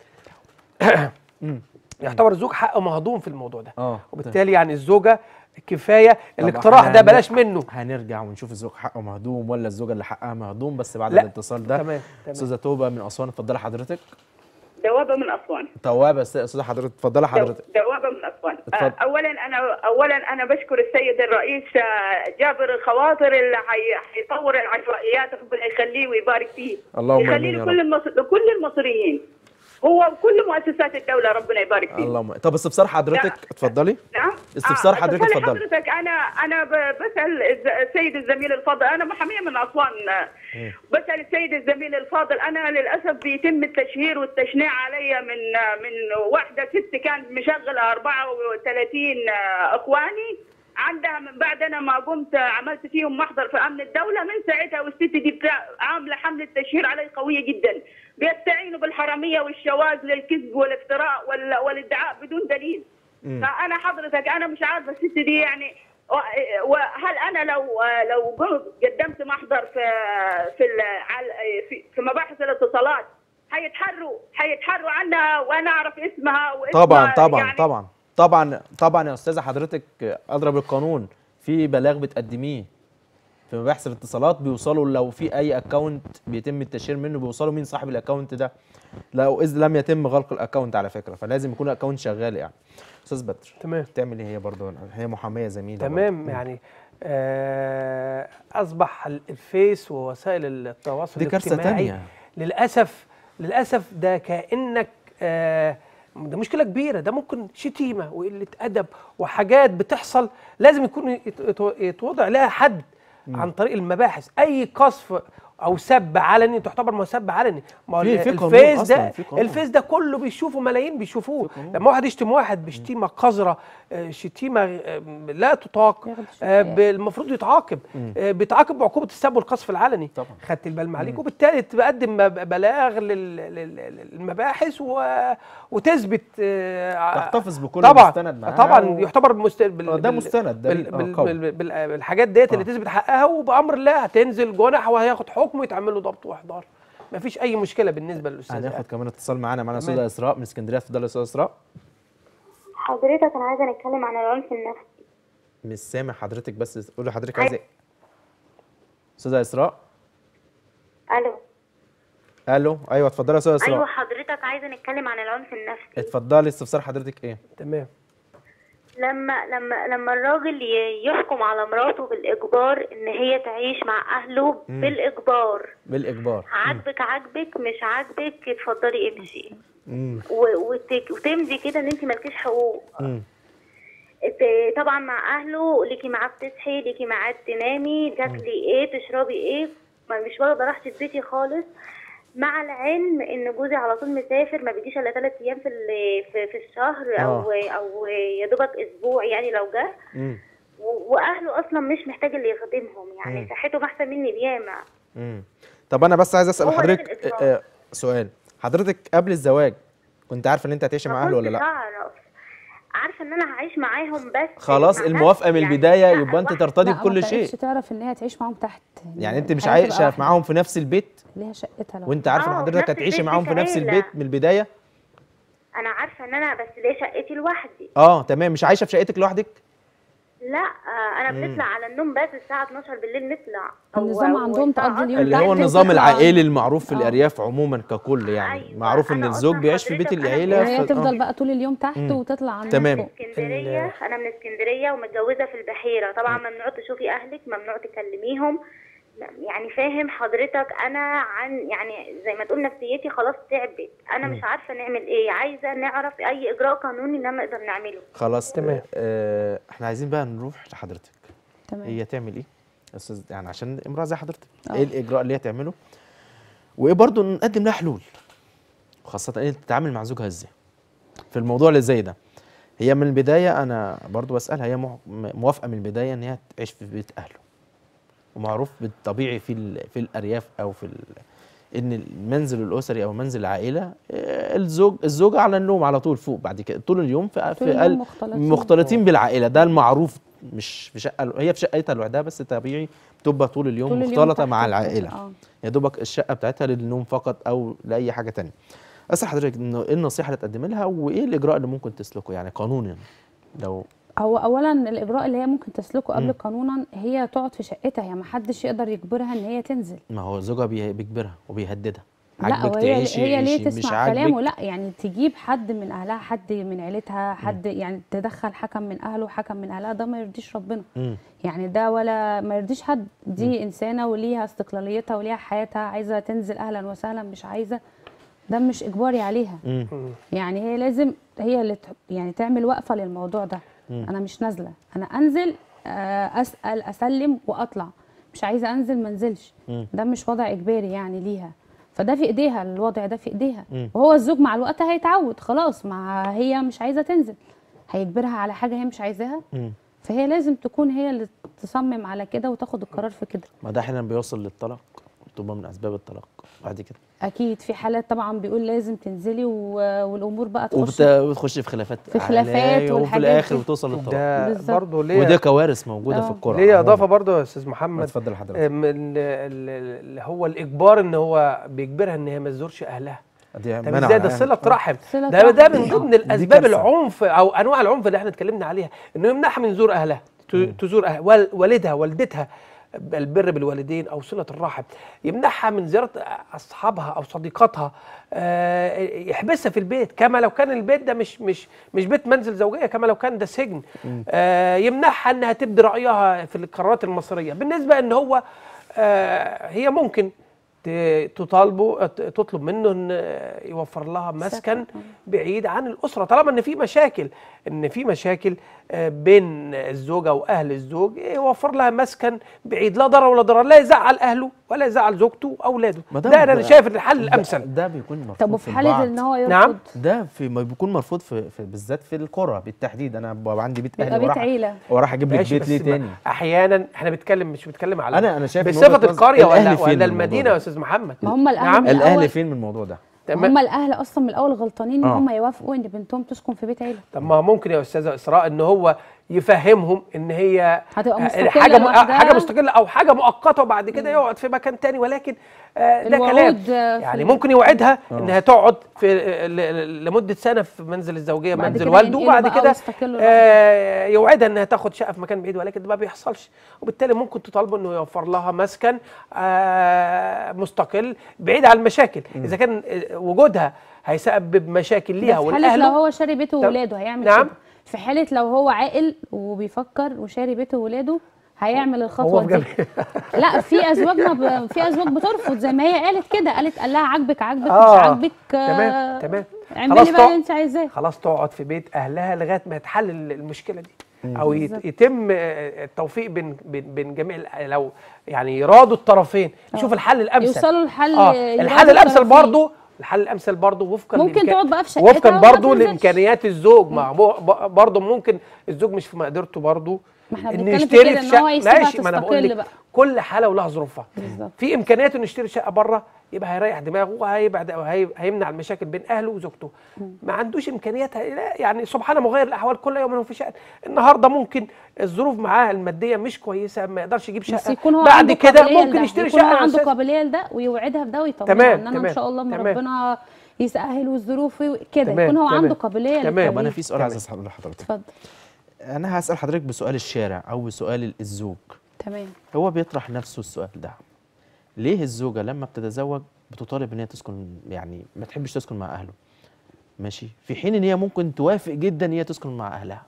يعتبر الزوج حقه مهضوم في الموضوع ده اه وبالتالي يعني الزوجه كفايه طب الاقتراح إحنا ده هن- بلاش منه هنرجع ونشوف الزوج حقه مهضوم ولا الزوجه اللي حقها مهضوم بس بعد لا. الاتصال ده تمام تمام استاذه توبه من اسوان اتفضلي حضرتك دوابه من اسوان توابه أست- استاذه حضرتك اتفضلي حضرتك دو- دوابه من اسوان اتفضل. آه، اولا انا اولا انا بشكر السيد الرئيس آه، جابر الخواطر اللي حي- حيطور العشوائيات ربنا يخليه ويبارك فيه اللهم يخليه آمين يا لكل المصر... لكل المصريين هو وكل مؤسسات الدوله ربنا يبارك فيه اللهم طب استفسار حضرتك لا. اتفضلي نعم استفسار حضرتك، اتفضلي اتفضلي. حضرتك انا انا ب- بسال الز- السيد الزميل الفاضل انا محاميه من اسوان بسال السيد الزميل الفاضل انا للاسف بيتم التشهير والتشنيع علي من من واحده ست كانت مشغله 34 اخواني عندها من بعد انا ما قمت عملت فيهم محضر في امن الدوله من ساعتها والست دي بتاع عامله حمله تشهير علي قويه جدا بيستعينوا بالحراميه والشواذ للكذب والافتراء وال- والادعاء بدون دليل فانا حضرتك انا مش عارفه الست دي يعني و- وهل انا لو لو قدمت محضر في في ال- على- في, في مباحث الاتصالات هيتحروا هيتحروا عنها وانا اعرف اسمها واسمها طبعا طبعا يعني طبعا طبعا طبعا يا استاذه حضرتك اضرب القانون في بلاغ بتقدميه في مباحث الاتصالات بيوصلوا لو في اي اكونت بيتم التشهير منه بيوصلوا مين صاحب الاكونت ده لو اذ لم يتم غلق الاكونت على فكره فلازم يكون الاكونت شغال يعني استاذ بدر تمام تعمل ايه هي برضه هي محاميه زميله تمام برضه. يعني آه اصبح ال- الفيس ووسائل التواصل دي كارثه الاجتماعي تانية للاسف للاسف ده كانك آه ده مشكله كبيره ده ممكن شتيمه وقله ادب وحاجات بتحصل لازم يكون يت- يت- يتوضع لها حد عن طريق المباحث اي قصف او سب علني تعتبر ما سب علني ما هو في- ال- في قانون الفيس أصلاً، ده في قانون. الفيس ده كله بيشوفه ملايين بيشوفوه في قانون. لما واحد يشتم واحد بشتيمه قذره آه، شتيمه آه، لا تطاق ياخد آه، شوية. ب- المفروض يتعاقب آه، بيتعاقب بعقوبه السب والقذف العلني طبعا. خدت البال عليك وبالتالي تقدم مب- بلاغ لل- لل- للمباحث و... وتثبت آه، تحتفظ بكل طبعا مستند معاها طبعا و- يعتبر مست... بال... آه، ده بال- مستند، بال... دليل، آه، بال... قوي. بال... بال... بالحاجات ديت اللي آه. تثبت حقها وبامر الله هتنزل جنح وهياخد حكم ويتعمل له ضبط واحضار مفيش اي مشكله بالنسبه للاستاذ هناخد كمان اتصال معانا معانا تمام. استاذه اسراء من اسكندريه اتفضلي يا استاذه اسراء حضرتك انا عايزه نتكلم عن العنف النفسي مش سامع حضرتك بس قولي حضرتك عايزه ايه استاذه اسراء الو الو ايوه اتفضلي يا استاذه اسراء ايوه حضرتك عايزه نتكلم عن العنف النفسي اتفضلي استفسار حضرتك ايه تمام لما لما لما الراجل ي- يحكم على مراته بالاجبار ان هي تعيش مع اهله مم. بالاجبار بالاجبار عاجبك عاجبك مش عاجبك اتفضلي امشي امم و- وت- وتمضي كده ان انت مالكيش حقوق امم ات- طبعا مع اهله ليكي ميعاد تصحي ليكي ميعاد تنامي تاكلي ايه تشربي ايه ما مش واخده راحتي في بيتي خالص مع العلم ان جوزي على طول مسافر ما بيجيش الا ثلاث ايام في ال- في, في الشهر او او يا دوبك اسبوع يعني لو جه امم و- واهله اصلا مش محتاج اللي يخدمهم يعني مم. صحتهم احسن مني بياما امم طب انا بس عايز اسال هو ده حضرتك الإجبار. آه، آه، سؤال حضرتك قبل الزواج كنت عارفه ان انت هتعيشي مع ما اهله ولا كنتش لا اعرف عارفه ان انا هعيش معاهم بس خلاص مع الموافقه من يعني البدايه لا، يبقى انت لوحدي. ترتضي لا، ما بكل شيء كانتش تعرف ان هي تعيش معاهم تحت يعني انت مش الحياة تبقى عايشه واحدة. معاهم في نفس البيت ليها شقتها لو وانت عارفه ان آه، في حضرتك نفس هتعيشي البيت معاهم في مش نفس عيلة. البيت من البدايه انا عارفه ان انا بس ليه شقتي لوحدي اه تمام مش عايشه في شقتك لوحدك لا آه، انا بنطلع على النوم بس الساعه 12 بالليل نطلع أو- النظام أو عندهم الساعة تقضي اليوم اللي تحت هو وتطلع. النظام العائلي المعروف في آه. الارياف عموما ككل يعني أيوة، معروف ان أنا الزوج أصلاً بيعيش في بيت حضرتك أنا العيله وهي ف- آه. تفضل بقى طول اليوم تحت مم. وتطلع عنهم تمام. فوق. اسكندريه انا من اسكندريه ومتجوزه في البحيره طبعا ممنوع تشوفي اهلك ممنوع تكلميهم يعني فاهم حضرتك انا عن يعني زي ما تقول نفسيتي خلاص تعبت انا مش عارفه نعمل ايه عايزه نعرف اي اجراء قانوني ان نقدر نعمله خلاص تمام. آه احنا عايزين بقى نروح لحضرتك تمام هي تعمل ايه يا استاذ يعني عشان امراه زي حضرتك آه. ايه الاجراء اللي هي تعمله وايه برضه نقدم لها حلول وخاصه ايه تتعامل مع زوجها ازاي في الموضوع اللي زي ده هي من البدايه انا برضو بسالها هي مو- موافقه من البدايه ان هي تعيش في بيت اهله ومعروف بالطبيعي في ال- في الارياف او في ال- ان المنزل الاسري او منزل العائله آه، الزوج الزوجه على النوم على طول فوق بعد كده طول اليوم في, طول في اليوم قل- مختلطين. مختلطين بالعائله ده المعروف مش في شقه هي في شقتها لوحدها بس طبيعي بتبقى طول اليوم طول اليوم مختلطه تحت مع الكتف. العائله آه. يا دوبك الشقه بتاعتها للنوم فقط او لاي حاجه تانية اسال حضرتك انه ايه النصيحه اللي تقدم لها وايه الاجراء اللي ممكن تسلكه يعني قانونا لو هو اولا الاجراء اللي هي ممكن تسلكه مم. قبل قانونا هي تقعد في شقتها هي ما حدش يقدر يجبرها ان هي تنزل ما هو زوجها بي- بيجبرها وبيهددها لا عاجبك وهي تعيشي هي ليه عيشي، مش تسمع عاجبك كلامه لا يعني تجيب حد من اهلها حد من عيلتها حد يعني تدخل حكم من اهله حكم من اهلها ده ما يرضيش ربنا مم. يعني ده ولا ما يرضيش حد دي انسانه وليها استقلاليتها وليها حياتها عايزه تنزل اهلا وسهلا مش عايزه ده مش اجباري عليها مم. يعني هي لازم هي اللي ت- يعني تعمل وقفه للموضوع ده انا مش نازله انا انزل آه، اسال اسلم واطلع مش عايزه انزل ما انزلش ده مش وضع اجباري يعني ليها فده في ايديها الوضع ده في ايديها وهو الزوج مع الوقت هيتعود خلاص مع هي مش عايزه تنزل هيجبرها على حاجه هي مش عايزاها مم. فهي لازم تكون هي اللي تصمم على كده وتاخد القرار في كده ما ده احيانا بيوصل للطلاق تبقى من اسباب الطلاق بعد كده اكيد في حالات طبعا بيقول لازم تنزلي و- والامور بقى تخش وبت- وبتخش في خلافات في خلافات عائلية وفي والحاجات الاخر دي. بتوصل للطلاق ده بالظبط. برضه ليه وده كوارث موجوده في آه. القرى ليه عموماً. اضافه برضه يا استاذ محمد اتفضل حضرتك آم، ال- ال- اللي هو الاجبار ان هو بيجبرها ان هي ما تزورش اهلها دي طب منع ازاي ده يعني. صله رحم صلة ده ده رحم. من ضمن دي الاسباب كارثة. العنف او انواع العنف اللي احنا اتكلمنا عليها انه يمنعها من زور اهلها ت- تزور أهل وال- والدها والدتها البر بالوالدين او صله الرحم يمنعها من زياره اصحابها او صديقاتها آه، يحبسها في البيت كما لو كان البيت ده مش مش مش بيت منزل زوجيه كما لو كان ده سجن آه، يمنعها انها تبدي رايها في القرارات المصيريه بالنسبه ان هو آه، هي ممكن ت- تطالبه ت- تطلب منه ان يوفر لها مسكن بعيد عن الاسره طالما ان في مشاكل ان في مشاكل آه، بين الزوجه واهل الزوج يوفر لها مسكن بعيد لا ضرر ولا ضرر لا يزعل اهله ولا يزعل زوجته واولاده ما ده- ده انا ده- شايف الحل ده- الامثل ده بيكون مرفوض طب وفي في حاله البعض. ان هو يرفض نعم. ده في ما بيكون مرفوض في, في بالذات في القرى بالتحديد انا ببقى عندي بيت بيبقى اهلي بيت وراح عيلة. وراح اجيب لك ماشي بيت بس ليه ما- تاني احيانا احنا بنتكلم مش بنتكلم على انا انا شايف من بصفه وجهة نظر القريه ولا الأهل فين ولا من الموضوع المدينه ده؟ يا استاذ محمد ما هم الأهل نعم من الاهل الأول. فين من الموضوع ده تمام. هم الاهل اصلا من الاول غلطانين ان آه. هم يوافقوا ان بنتهم تسكن في بيت عيله طب ما ممكن يا استاذه اسراء ان هو يفهمهم ان هي هتبقى آه، مستقلة حاجه م- آه، لوحدها. حاجه مستقله او حاجه مؤقته وبعد كده يقعد في مكان تاني ولكن آه، ده الوعود، كلام آه، في يعني ال- ممكن يوعدها انها تقعد في آه، ل- ل- لمده سنه في منزل الزوجيه بعد منزل كده والده ينقلوا وبعد بقى كده ويستقلوا آه، يوعدها انها تاخد شقه في مكان بعيد ولكن ده ما بيحصلش وبالتالي ممكن تطالبه انه يوفر لها مسكن آه، مستقل بعيد عن المشاكل اذا كان آه، وجودها هيسبب مشاكل ده ليها في حاله لو ولاهله هو شاري بيته طب- وولاده هيعمل نعم. كده في حاله لو هو عاقل وبيفكر وشاري بيته وولاده هيعمل هو الخطوه في دي جميع- لا في ازواج ما ب... في ازواج بترفض زي ما هي قالت كده قالت قال لها عاجبك عاجبك آه، مش عاجبك تمام، تمام. اعملي خلاص بقى تق- اللي انت عايزاه خلاص تقعد في بيت اهلها لغايه ما يتحل المشكله دي او يت- بالظبط. يتم آه، التوفيق بين بين بين جميع ال- لو يعني يرادوا الطرفين نشوف الحل الامثل يوصلوا لحل اه يرادوا الحل الامثل الطرفين. برضه الحل الامثل برضه وفقا ممكن لإمكان- تقعد بقى في شقتها وفقا وما برضه تنزلش. لامكانيات الزوج ما هو ب- برضه ممكن الزوج مش في مقدرته برضه ما احنا إنه بنتكلم في يشتري كده، في إن هو شقة- يسيبها ماشي ما انا بقول تستقل لك بقى. كل حاله ولها ظروفها بالظبط. في امكانياته انه يشتري شقه بره يبقى هيريح دماغه وهيبعد وهي- هيمنع المشاكل بين اهله وزوجته ما عندوش امكانيات هي- لا، يعني سبحان مغير الاحوال كل يوم هو في شأن النهارده ممكن الظروف معاه الماديه مش كويسه ما يقدرش يجيب بس شقه يكون هو بعد عنده كده قابلية ممكن لده. يشتري يكون هو شقه عنده أساس. قابليه لده ويوعدها بده ويطمنها تمام، ان انا ان تمام، شاء الله لما تمام. ربنا يسهل والظروف كده تمام، يكون هو تمام. عنده قابليه تمام. طب انا للتغيير. في سؤال عايز اساله لحضرتك اتفضل انا هسال حضرتك بسؤال الشارع او بسؤال الزوج تمام هو بيطرح نفسه السؤال ده ليه الزوجه لما بتتزوج بتطالب ان هي تسكن يعني ما تحبش تسكن مع اهله ماشي في حين ان هي ممكن توافق جدا ان هي تسكن مع اهلها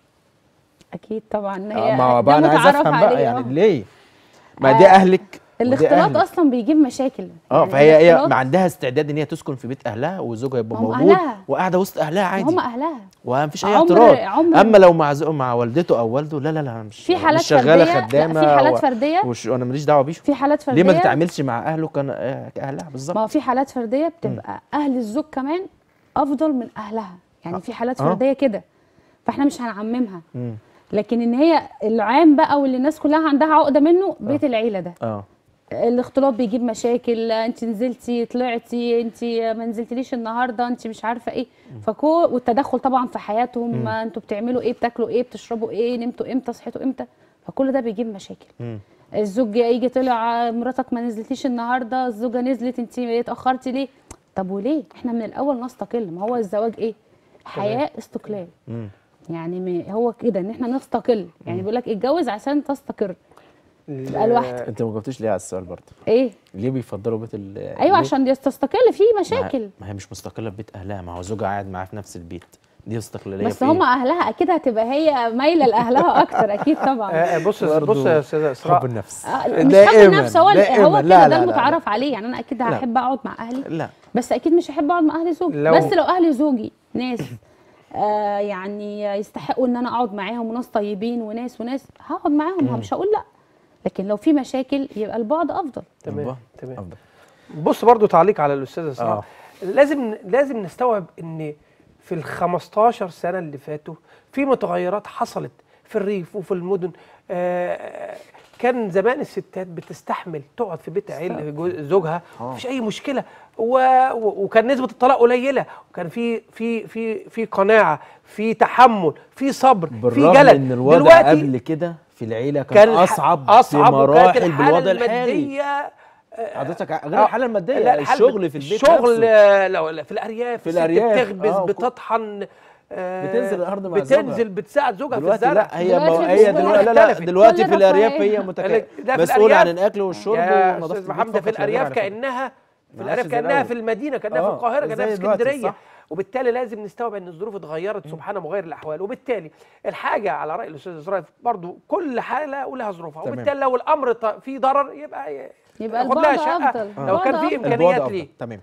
اكيد طبعا آه، هي ما هو ده بقى انا عايز متعارف افهم بقى عليه، يعني آه. ليه ما دي آه، اهلك ودي الاختلاط أهلك. اصلا بيجيب مشاكل اه يعني فهي هي الاختلاط ما عندها استعداد ان هي تسكن في بيت اهلها وزوجها يبقى ما هم موجود أهلها. وقاعده وسط اهلها عادي هم اهلها ومفيش اي عمر- اعتراض عمر- اما لو مع زو... مع والدته او والده لا لا لا مش في حالات مش شغاله فردية- لا، خدامه في حالات و- فردية. وش... وانا ماليش دعوه بيهم في حالات فرديه ليه ما تتعاملش مع اهله كان آه، كاهلها ما بالظبط هو في حالات فرديه بتبقى اهل الزوج كمان افضل من اهلها يعني في حالات آه. فرديه كده فاحنا مش هنعممها مم. لكن ان هي العام بقى واللي الناس كلها عندها عقده منه بيت العيله ده اه الاختلاط بيجيب مشاكل انت نزلتي طلعتي انت ما نزلتليش النهارده انت مش عارفه ايه فكو والتدخل طبعا في حياتهم ما انتوا بتعملوا ايه بتاكلوا ايه بتشربوا ايه نمتوا امتى صحيتوا امتى فكل ده بيجيب مشاكل مم. الزوج يجي طلع مراتك ما نزلتيش النهارده الزوجه نزلت انت اتاخرتي ليه طب وليه احنا من الاول نستقل ما هو الزواج ايه حياه استقلال مم. يعني م- هو كده ان احنا نستقل يعني بيقول لك اتجوز عشان تستقر تبقى لوحدك انت ما جاوبتيش ليه على السؤال برضه ايه ليه بيفضلوا بيت ال ايوه ليه؟ عشان تستقل في ما- مشاكل ما هي مش مستقله ببيت اهلها ما هو زوجها قاعد معاها في نفس البيت دي استقلاليه بس في إيه؟ هم اهلها اكيد هتبقى هي مايله لاهلها اكتر اكيد طبعا آه، بص برضو بص يا استاذه اسراء حب النفس آه، مش حب دائماً، النفس هو دائماً. هو لا، كده لا، ده لا، المتعارف عليه يعني انا اكيد لا. هحب اقعد مع اهلي لا بس اكيد مش هحب اقعد مع اهل زوجي لو- بس لو اهل زوجي ناس آه يعني يستحقوا ان انا اقعد معاهم وناس طيبين وناس وناس هقعد معاهم مش هقول لا لكن لو في مشاكل يبقى البعد افضل تمام الله. تمام أفضل. بص برضو تعليق على الاستاذه اسراء آه. لازم لازم نستوعب ان في ال 15 سنه اللي فاتوا في متغيرات حصلت في الريف وفي المدن آه كان زمان الستات بتستحمل تقعد في بيت عيل جو- زوجها مفيش اي مشكله و... و- وكان نسبه الطلاق قليله وكان في في في في قناعه في تحمل في صبر في بالرغم جلد ان الوضع دلوقتي قبل كده في العيله كان, كان الح- اصعب اصعب وكانت بمراحل الحالة بالوضع الحالي المادية حضرتك آه، غير الحاله الماديه لا، الحالة الشغل في البيت الشغل نفسه. آه، لا لا في الارياف في الست الأرياف، بتخبز آه، وكل- بتطحن آه، بتنزل الأرض مع زوجها. بتنزل بتساعد زوجها في دلوقتي الزرع لا هي دلوقتي ما في هي الشغل دلوقتي لا لا اختلفت. دلوقتي كل في الارياف رفاهية. هي متك... ده في مسؤوله عن الأرياف. الاكل والشرب يا ونظافه استاذ البيت محمد في فقط لا غير الارياف على فكرة. كانها في ما الارياف عادش زي كانها الأول. في المدينه كانها في آه، القاهره كانها في زي دلوقتي، اسكندريه صح. وبالتالي لازم نستوعب ان الظروف اتغيرت سبحان مغير الاحوال وبالتالي الحاجه على راي الاستاذ اسرائيل برضو كل حاله ولها ظروفها تمام. وبالتالي لو الامر ط- فيه ضرر يبقى يبقى ياخد لها البعد شقه أفضل. لو كان البعد في أفضل. البعد امكانيات أفضل. ليه تمام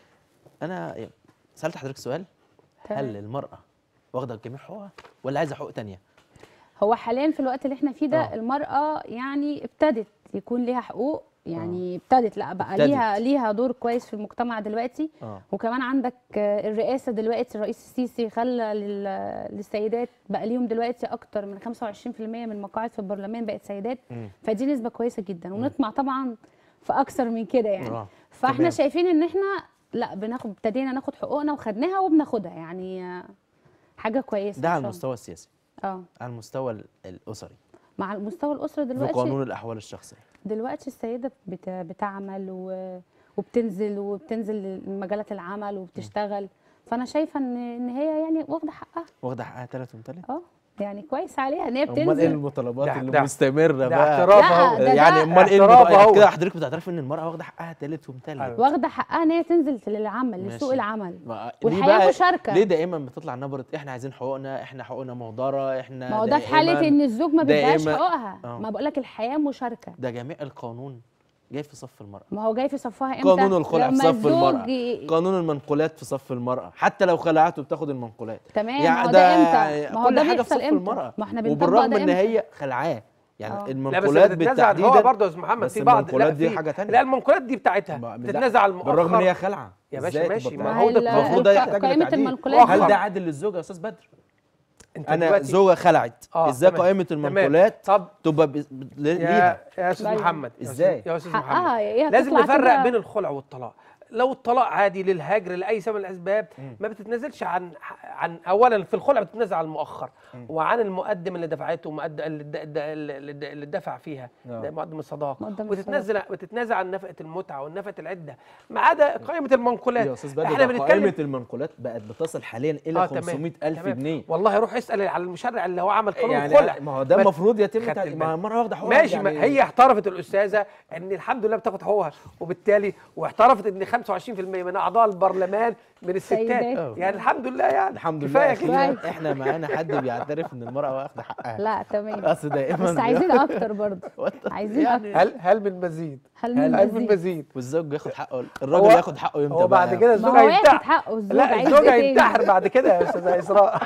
انا سالت حضرتك سؤال تمام. هل المراه واخده جميع حقوقها ولا عايزه حقوق تانية هو حاليا في الوقت اللي احنا فيه ده آه. المرأة يعني ابتدت يكون ليها حقوق يعني ابتدت لا بقى ابتدت. ليها ليها دور كويس في المجتمع دلوقتي اه وكمان عندك آه، الرئاسة دلوقتي الرئيس السيسي خلى لل- للسيدات بقى ليهم دلوقتي أكتر من 25% من المقاعد في البرلمان بقت سيدات مم. فدي نسبة كويسة جدا ونطمع طبعا في أكثر من كده يعني آه. فاحنا تمام. شايفين إن احنا لا بناخد ابتدينا ناخد حقوقنا وخدناها وبناخدها يعني آه، حاجة كويسة ده إن على شاء الله. المستوى السياسي اه على المستوى ال- الاسري مع المستوى الأسرة في دلوقتي قانون الاحوال الشخصيه دلوقتي السيدة بت... بتعمل و... وبتنزل وبتنزل مجالات العمل وبتشتغل فأنا شايفة إن إن هي يعني واخدة حقها واخده حقها تلات ومتلت اه يعني كويس عليها إن هي امال ايه بتنزل المطالبات ده- اللي ده- مستمره ده بقى اعتراف لا، اهو ده- يعني ده امال ايه اعتراف المط- أهو. كده حضرتك بتعترف ان المراه واخده حقها تالت ومتلت أيوة. واخدة حقها إن هي تنزل للعمل لسوق ماشي. العمل ما- ليه والحياة بقى- مشاركة. ليه دائما بتطلع نبره احنا عايزين حقوقنا احنا حقوقنا مهدره احنا ما هو ده في حالة دائماً- إن الزوج ما بيديهاش دائما- حقوقها آه. ما بقولك الحياة مشاركة ده جميع القانون جاي في صف المرأة ما هو جاي في صفها إمتى قانون الخلع في لما صف المرأة الزوج قانون المنقولات في صف المرأة حتى لو خلعته بتاخد المنقولات تمام يعني ما هو ده ده امتى ما هو كل ده حاجة في بيحصل صف امتى المرأة ما احنا بنطبق وبالرغم ده ان امتى هي خلعاه يعني آه. لا بس المنقولات بتتنازع بالتحديد هو برضه يا استاذ محمد بس في بعض المنقولات لا دي في- حاجة تانية. لا المنقولات دي بتاعتها ما- لا، بتتنازع على المؤخر بالرغم ان هي خلعه يا باشا إزاي ماشي، تبقى ما خلعة؟ هو ده- ال- المفروض ده الق- يحتاج قائمة لتعديل. المنقولات هل دي- ده عادل للزوجه يا استاذ بدر انت انا دلوقتي- زوجه خلعت آه، ازاي تمام. قائمه تمام. المنقولات طب تبقى ب- ب- ليها يا يا استاذ أيوة. محمد يا أستاذ- إزاي؟ يا استاذ حقها محمد هي لازم تطلع نفرق كده- بين الخلع والطلاق لو الطلاق عادي للهجر لاي سبب من الاسباب ما بتتنازلش عن عن اولا في الخلع بتتنازل عن المؤخر وعن المقدم اللي دفعته ومقد- اللي د- د- اللي د- اللي دفع فيها آه. ده مقدم الصداقه مقدم وتتنازل بتتنازل عن نفقه المتعه ونفقه العده ما عدا قائمه المنقولات يا استاذ بدر احنا ده بنتكلم قائمه المنقولات بقت بتصل حاليا الى آه، تمام. 500 الف تمام. جنيه والله روح اسال على المشرع اللي هو عمل قانون يعني الخلع ما هو ده ما- المفروض يتم خدت تع- بالك. ما المرأة واخده حقوقها ماشي يعني ما هي اعترفت الاستاذه ان الحمد لله بتاخد حقوقها وبالتالي واعترفت ان 25% من اعضاء البرلمان من الستات سيدات. يعني الحمد لله يعني الحمد كفايه لله كده أخيراً احنا معانا حد بيعترف ان المرأة واخده حقها لا تمام اصل دايما بس عايزين اكتر برضه وأنت- عايزين اكتر هل هل من مزيد هل من هل من مزيد؟ مزيد والزوج ياخد حقه هو- الراجل ياخد حقه امتى هو بعد بقى؟ كده ما الزوج هو واخد هينتحر حقه الزوج لا عايز الزوج إيه تاني؟ هينتحر بعد كده يا استاذه اسراء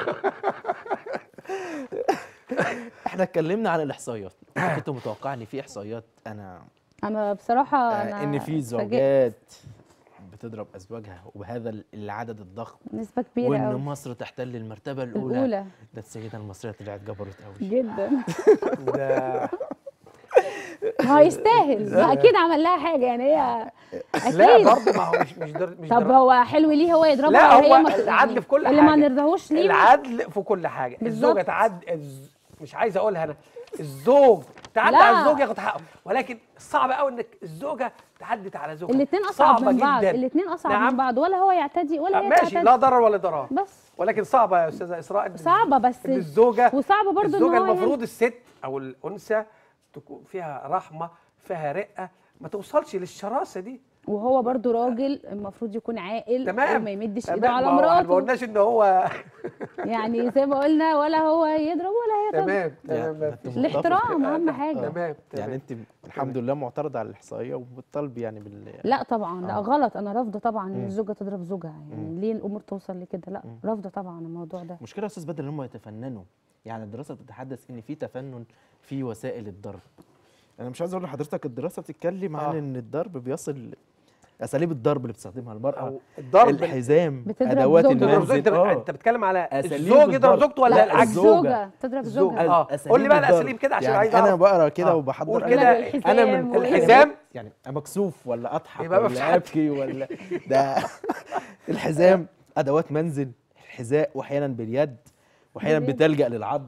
احنا اتكلمنا عن الاحصائيات أنت كنت متوقع ان في احصائيات انا انا بصراحه آه، انا ان في اتفاجئت. زوجات بتضرب ازواجها وبهذا ال- العدد الضخم نسبه كبيره وان قوي مصر تحتل المرتبه الاولى, الاولى ده السيده المصريه طلعت جبروت قوي جدا ده ما هو يستاهل ما اكيد عمل لها حاجه يعني هي لا اكيد برضه ما هو مش مش در... مش طب در... هو حلو ليه هو يضربها لا وهي هو ما- العدل في كل اللي ما حاجة. نرضاهوش ليه العدل في كل حاجه بالظبط. الزوجه تعد الز... مش عايز اقولها انا الزوج تعدى لا. على الزوج ياخد حقه ولكن صعب قوي انك الزوجه تعدت على زوجها الاثنين اصعب صعبة من بعض جداً. الاثنين اصعب نعم. من بعض ولا هو يعتدي ولا آه، هي ماشي تعتدي لا ضرر ولا ضرار بس ولكن صعبه يا استاذه اسراء إن- صعبه بس ان الزوجه وصعبه برضو ان الزوجه هو المفروض الست او الانثى تكون فيها رحمه فيها رقه ما توصلش للشراسه دي وهو برضو راجل المفروض يكون عاقل تمام وما يمدش تمام. ايده على ما هو إحنا ما مراته قلناش ان هو يعني زي ما قلنا ولا هو يضرب ولا هي تضرب تمام يعني تمام أنت الاحترام متفق. اهم حاجه تمام يعني تمام انت الحمد لله معترض على الاحصائيه وبالطلب يعني بال لا طبعا لا آه. غلط انا رافضه طبعا ان مم. الزوجه تضرب زوجها يعني ليه الامور توصل لكده لا رافضه طبعا الموضوع ده المشكله يا استاذ بدر ان هم يتفننوا يعني الدراسه بتتحدث ان في تفنن في وسائل الضرب انا مش عايز اقول لحضرتك الدراسه بتتكلم عن آه. ان الضرب بيصل اساليب الضرب اللي بتستخدمها المراه أو الضرب الحزام بتضرب ادوات زوجها. تضرب زوج- المنزل انت بت- آه. انت بتتكلم على أساليب الزوج يضرب الضرب. زوجته ولا لا، العكس الزوجة. الزوجه تضرب الزوجة. زوجها آه. أساليب قول لي بقى الضرب. الأساليب كده عشان يعني عايز انا أعرف. بقرا كده آه. وبحضر قول أنا- كده بالحزام انا من وال- الحزام يعني مكسوف ولا اضحك يبقى ولا مفيش حد. ابكي ولا ده الحزام ادوات منزل الحذاء واحيانا باليد واحيانا باليد. بتلجا للعض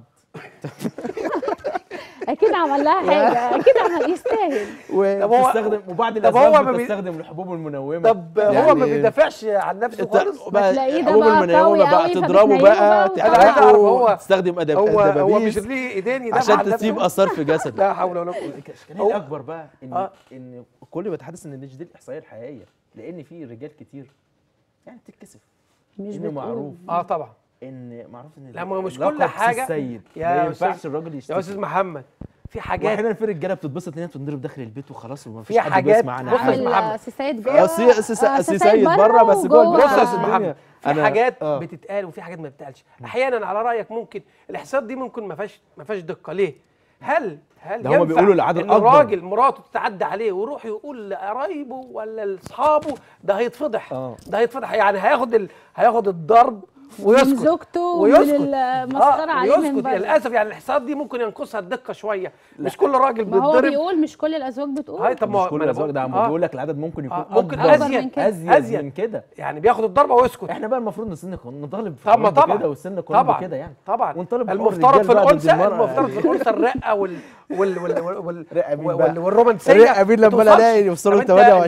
اكيد عمل لها حاجه اكيد عمل يستاهل وبتستخدم وبعض طب هو الازواج ما بي- بتستخدم الحبوب المنومه طب هو ما بيدافعش عن نفسه انت خالص بقى بتلاقيه ده الحبوب بقى المنومه قوي بقى قوي تضربه فبتنيمه بقى بقى أنا عايز أعرف هو- تحرقه تستخدم أدب هو هو مش دبابيس ليه ايدين يدافع عشان عن نفسه؟ تسيب اثار في جسدك لا حول ولا قوه الاشكاليه هو- الاكبر بقى ان آه. ان كل بيتحدث ان مش دي الاحصائيه الحقيقيه لان في رجال كتير يعني بتتكسف مش انه بتقول معروف اه طبعا ان معروف ان لا، ما هو مش لقب كل حاجة- السيد يا ما ينفعش أستاذ- الراجل يا يشتكي استاذ محمد في حاجات واحيانا في رجاله بتتبسط ان هي بتنضرب داخل البيت وخلاص وما فيش في حد حاجات- بيسمع عنها بص يا حاجه أستاذ محمد. سيسايد اه جوه سي- سي- آه، سي- سيسايد سيد بره بس جوه وجوه. البيت بص يا استاذ الدنيا. محمد في أنا- حاجات آه. بتتقال وفي حاجات ما بتتقالش احيانا على رايك ممكن الاحصائيات دي ممكن ما فيهاش ما فيهاش دقه ليه هل هل ده هما ينفع بيقولوا العدد ان أكبر. الراجل مراته تتعدى عليه ويروح يقول لقرايبه ولا لاصحابه ده هيتفضح آه. ده هيتفضح يعني هياخد ال... هياخد الضرب من ويسكت زوجته ويسكت ومن المسخره آه عليه من ويسكت بره للاسف يعني الاحصائيات دي ممكن ينقصها الدقه شويه مش كل راجل ما هو بيتضرب بيقول مش كل الازواج بتقول هاي طب ما مش هو- كل ما أنا الازواج ده بقول- هم آه. بيقول لك العدد ممكن يكون آه، ممكن اكبر أزيد. من كده. ازيد أزيد. من كده يعني بياخد الضربه ويسكت احنا بقى المفروض نسن نطالب في طب ما القانون طبعا بكده والسن قانون طبعا بكده يعني طبعا ونطالب بحقوق المفترض الرجال في بقى ضد الانثى المرأة. المفترض في الانثى الرقه وال وال وال وال رقة مين وال بقى؟ وال والرومانسيه رقة مين ما لما توصلش. الاقي يوصلوا طب أنت-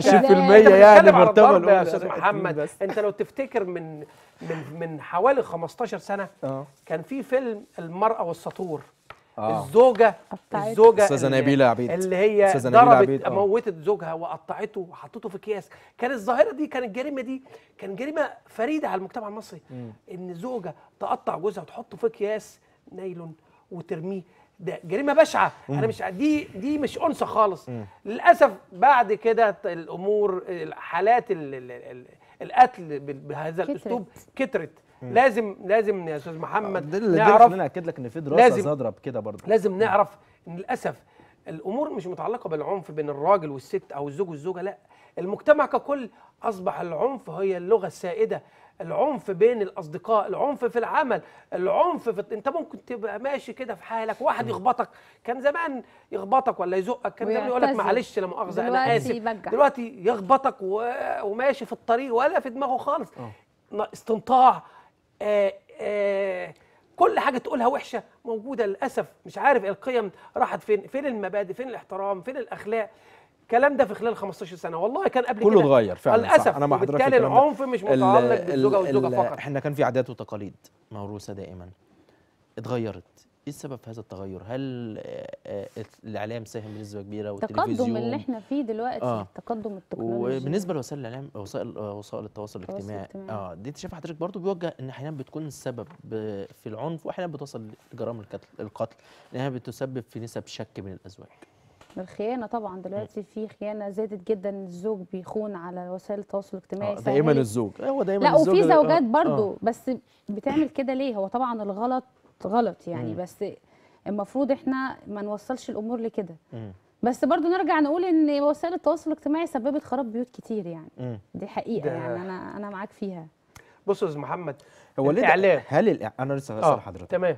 28% أنت يعني بتتكلم على المرتبة الضرب يا الأولى. استاذ رقة مين محمد بس؟ انت لو تفتكر من من من حوالي 15 سنه اه كان في فيلم المراه والسطور آه. الزوجه قطعت. الزوجه أستاذة اللي- نبيلة عبيد. اللي هي أستاذة نبيلة ضربت عبيد، آه. موتت زوجها وقطعته وحطته في اكياس كان الظاهره دي كانت الجريمه دي كان جريمه فريده على المجتمع المصري ان زوجه تقطع جوزها وتحطه في اكياس نايلون وترميه ده جريمه بشعه انا مش دي دي مش انثى خالص للاسف بعد كده ت- الامور حالات ال- ال- ال- القتل ب- بهذا كترت. الاسلوب كترت لازم لازم يا استاذ ده محمد اللي نعرف خلينا اكد لك ان في دراسه لازم- صادره بكده برضه لازم نعرف ان للاسف الامور مش متعلقه بالعنف بين الراجل والست او الزوج والزوجه لا المجتمع ككل اصبح العنف هي اللغه السائده العنف بين الاصدقاء العنف في العمل العنف في انت ممكن تبقى ماشي كده في حالك واحد يخبطك كان زمان يخبطك ولا يزقك كان زمان يقول لك ويعتذر. معلش لا مؤاخذه انا دلوقتي اسف يبجح. دلوقتي يخبطك و... وماشي في الطريق ولا في دماغه خالص ن- استنطاع آه آه كل حاجه تقولها وحشه موجوده للاسف مش عارف القيم راحت فين فين المبادئ فين الاحترام فين الاخلاق الكلام ده في خلال 15 سنه والله كان قبل كله كده اتغير فعلا للاسف صح. انا مع حضرتك في وبالتالي الكلام ده. العنف مش ال- متعلق ال- بالزوجه والزوجه ال- فقط احنا كان في عادات وتقاليد موروثه دائما اتغيرت ايه السبب في هذا التغير هل آه، آه، الاعلام ساهم بنسبه كبيره والتلفزيون التقدم اللي احنا فيه دلوقتي آه. التقدم التكنولوجي وبالنسبه لوسائل الاعلام وسائل آه، وسائل التواصل التواصل الاجتماعي الاجتماعي. اه دي انت شايف حضرتك برضو بيوجه ان احيانا بتكون السبب ب- في العنف واحيانا بتوصل لجرائم القتل القتل لانها بتسبب في نسب شك بين الازواج الخيانه طبعا دلوقتي في خيانه زادت جدا الزوج بيخون على وسائل التواصل الاجتماعي آه دائما سهلت. الزوج هو دايما لا الزوج وفي اللي- زوجات آه، برضو آه. بس بتعمل كده ليه هو طبعا الغلط غلط يعني مم. بس المفروض احنا ما نوصلش الامور لكده مم. بس برضو نرجع نقول ان وسائل التواصل الاجتماعي سببت خراب بيوت كتير يعني مم. دي حقيقه ده- يعني انا انا معاك فيها بص يا استاذ محمد هو ليه ده- الإعلام. هل الإع... انا لسه هسال حضرتك تمام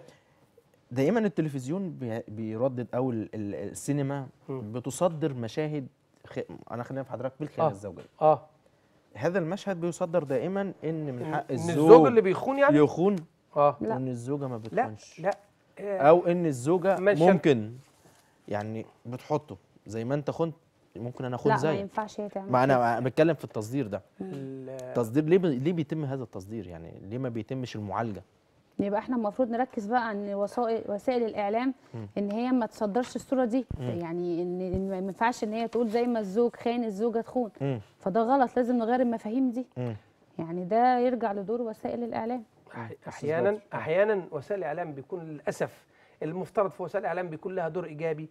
دائما التلفزيون بي- بيردد او ال- ال- السينما مم. بتصدر مشاهد خ... انا خلينا في حضرتك بالخيانه آه. الزوجيه اه هذا المشهد بيصدر دائما ان من حق ان الزوج الزوج اللي بيخون يعني يخون اه لا. وان الزوجه ما لا بتخونش لا آه، او ان الزوجه ماشي. ممكن يعني بتحطه زي ما انت خنت ممكن انا اخون لا ما زيك ينفعش هي تعمل ما كده. انا بتكلم في التصدير ده ال- التصدير ليه بي... ليه بيتم هذا التصدير يعني ليه ما بيتمش المعالجه يبقى احنا المفروض نركز بقى ان وسائل وسائل الاعلام ان هي ما تصدرش الصوره دي يعني ان إن ما ينفعش ان هي تقول زي ما الزوج خان الزوجه تخون مم. فده غلط لازم نغير المفاهيم دي مم. يعني ده يرجع لدور وسائل الاعلام أح- احيانا احيانا وسائل الاعلام بيكون للاسف المفترض في وسائل الاعلام بيكون لها دور ايجابي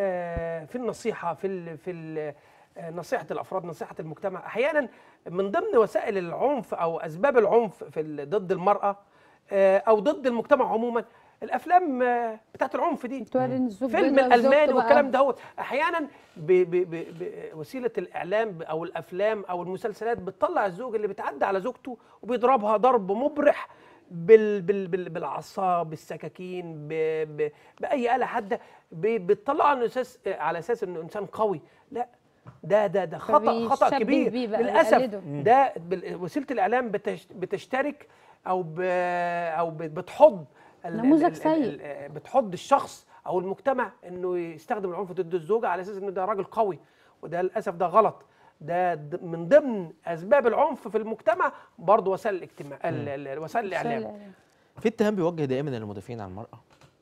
آه، في النصيحه في ال في ال آه، نصيحه الافراد نصيحه المجتمع احيانا من ضمن وسائل العنف او اسباب العنف في ال- ضد المراه آه، او ضد المجتمع عموما الافلام آه، بتاعت العنف دي توري ان الزوج فيلم بيضرب الالماني زوجته بقى. والكلام دوت احيانا ب- ب- ب- بوسيله الاعلام ب- او الافلام او المسلسلات بتطلع الزوج اللي بيتعدى على زوجته وبيضربها ضرب مبرح بال بال بال بالعصا بالسكاكين ب ب باي اله حاده ب- بتطلعه انه اساس على اساس انه انسان قوي لا ده ده ده خطا خطا فبيشبه كبير بيه بقى، للاسف يقلده. ده بال- وسيله الاعلام بتش- بتشترك او ب او ب- بتحض ال- ال- نموذج ال- ال- سيء. ال- بتحض الشخص او المجتمع انه يستخدم العنف ضد الزوجه على اساس انه ده راجل قوي وده للاسف ده غلط ده د- من ضمن اسباب العنف في المجتمع برضه وسائل الاجتماع ال- ال- وسائل الاعلام في اتهام بيوجه دائما للمدافعين عن المرأة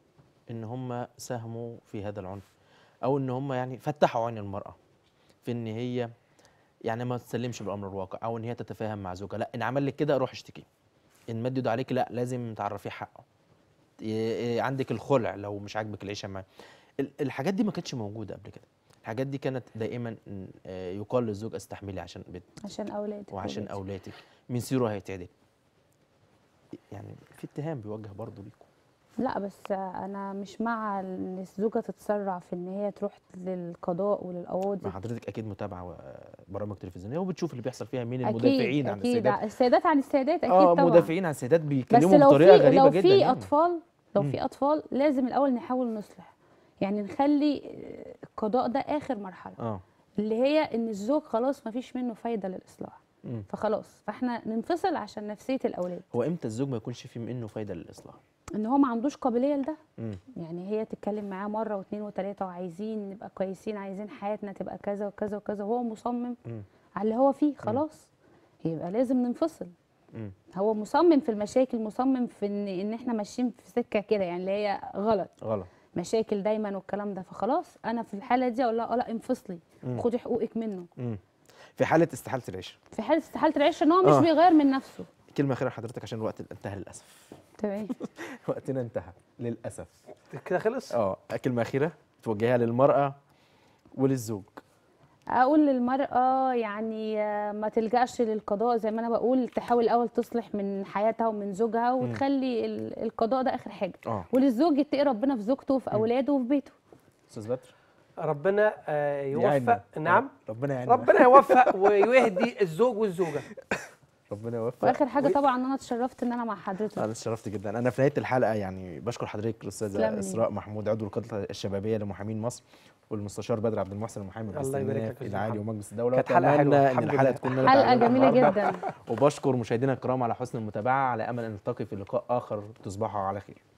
ان هم ساهموا في هذا العنف او ان هم يعني فتحوا عين المرأة في ان هي يعني ما تسلمش بالامر الواقع او ان هي تتفاهم مع زوجها لا ان عمل لك كده روح اشتكي ان مد ايده عليك لا لازم تعرفيه حقه ي- ي- عندك الخلع لو مش عاجبك العيشه معاه ال- الحاجات دي ما كانتش موجوده قبل كده الحاجات دي كانت دائما آه، يقال للزوج استحملي عشان بيت عشان اولادك وعشان وبيتك. اولادك من سيره هيتعدل يعني في اتهام بيوجه برضه ليكم لا بس انا مش مع ان الزوجه تتسرع في ان هي تروح للقضاء وللقواضي ما حضرتك اكيد متابعه آه، برامج تلفزيونيه وبتشوف اللي بيحصل فيها مين اكيد المدافعين عن اكيد السيدات السيدات عن السيدات اكيد اه طبعا مدافعين عن السيدات بس بيتكلموا لو بطريقه في غريبه لو جدا في يعني. اطفال لو مم. في اطفال لازم الاول نحاول نصلح يعني نخلي القضاء ده اخر مرحله اه اللي هي ان الزوج خلاص ما فيش منه فايده للاصلاح مم. فخلاص فاحنا ننفصل عشان نفسيه الاولاد هو امتى الزوج ما يكونش فيه منه فايده للاصلاح ان هو ما عندوش قابليه لده مم. يعني هي تتكلم معاه مره واثنين وثلاثه وعايزين نبقى كويسين عايزين حياتنا تبقى كذا وكذا وكذا وهو مصمم مم. على اللي هو فيه خلاص يبقى لازم ننفصل مم. هو مصمم في المشاكل مصمم في ان ان احنا ماشيين في سكه كده يعني اللي هي غلط غلط مشاكل دايما والكلام ده فخلاص انا في الحاله دي اقول لها اه لا انفصلي مم. خدي حقوقك منه مم. في حاله استحاله العيش في حاله استحاله العيش ان هو مش آه. بيغير من نفسه كلمه اخيره لحضرتك عشان الوقت انتهى للاسف تمام وقتنا انتهى للاسف كده خلص اه كلمه اخيره توجهها للمراه وللزوج اقول للمراه يعني آه، ما تلجاش للقضاء زي ما انا بقول تحاول الاول تصلح من حياتها ومن زوجها وتخلي ال- القضاء ده اخر حاجه اه وللزوج يتقي ربنا في زوجته وفي اولاده وفي بيته استاذ بدر ربنا آه، يعيننا. يوفق نعم آه، ربنا يعيننا ربنا يوفق ويهدي الزوج والزوجه ربنا يوفق واخر حاجه طبعا انا اتشرفت ان انا مع حضرتك انا اتشرفت جدا انا في نهايه الحلقه يعني بشكر حضرتك الاستاذه تسلم لي. اسراء محمود عضو القاده الشبابيه لمحامين مصر والمستشار بدر عبد المحسن المحامي الله الرئيسي يبارك للنائب لك يا العالي أستاذ ومجلس الدوله كانت حلقة وأتمنى حلوة، ان الحمد الحلقه لله. تكون نالت حلقه إعجابكم جميله النهاردة. جدا وبشكر مشاهدينا الكرام على حسن المتابعه على امل ان نلتقي في لقاء اخر تصبحوا على خير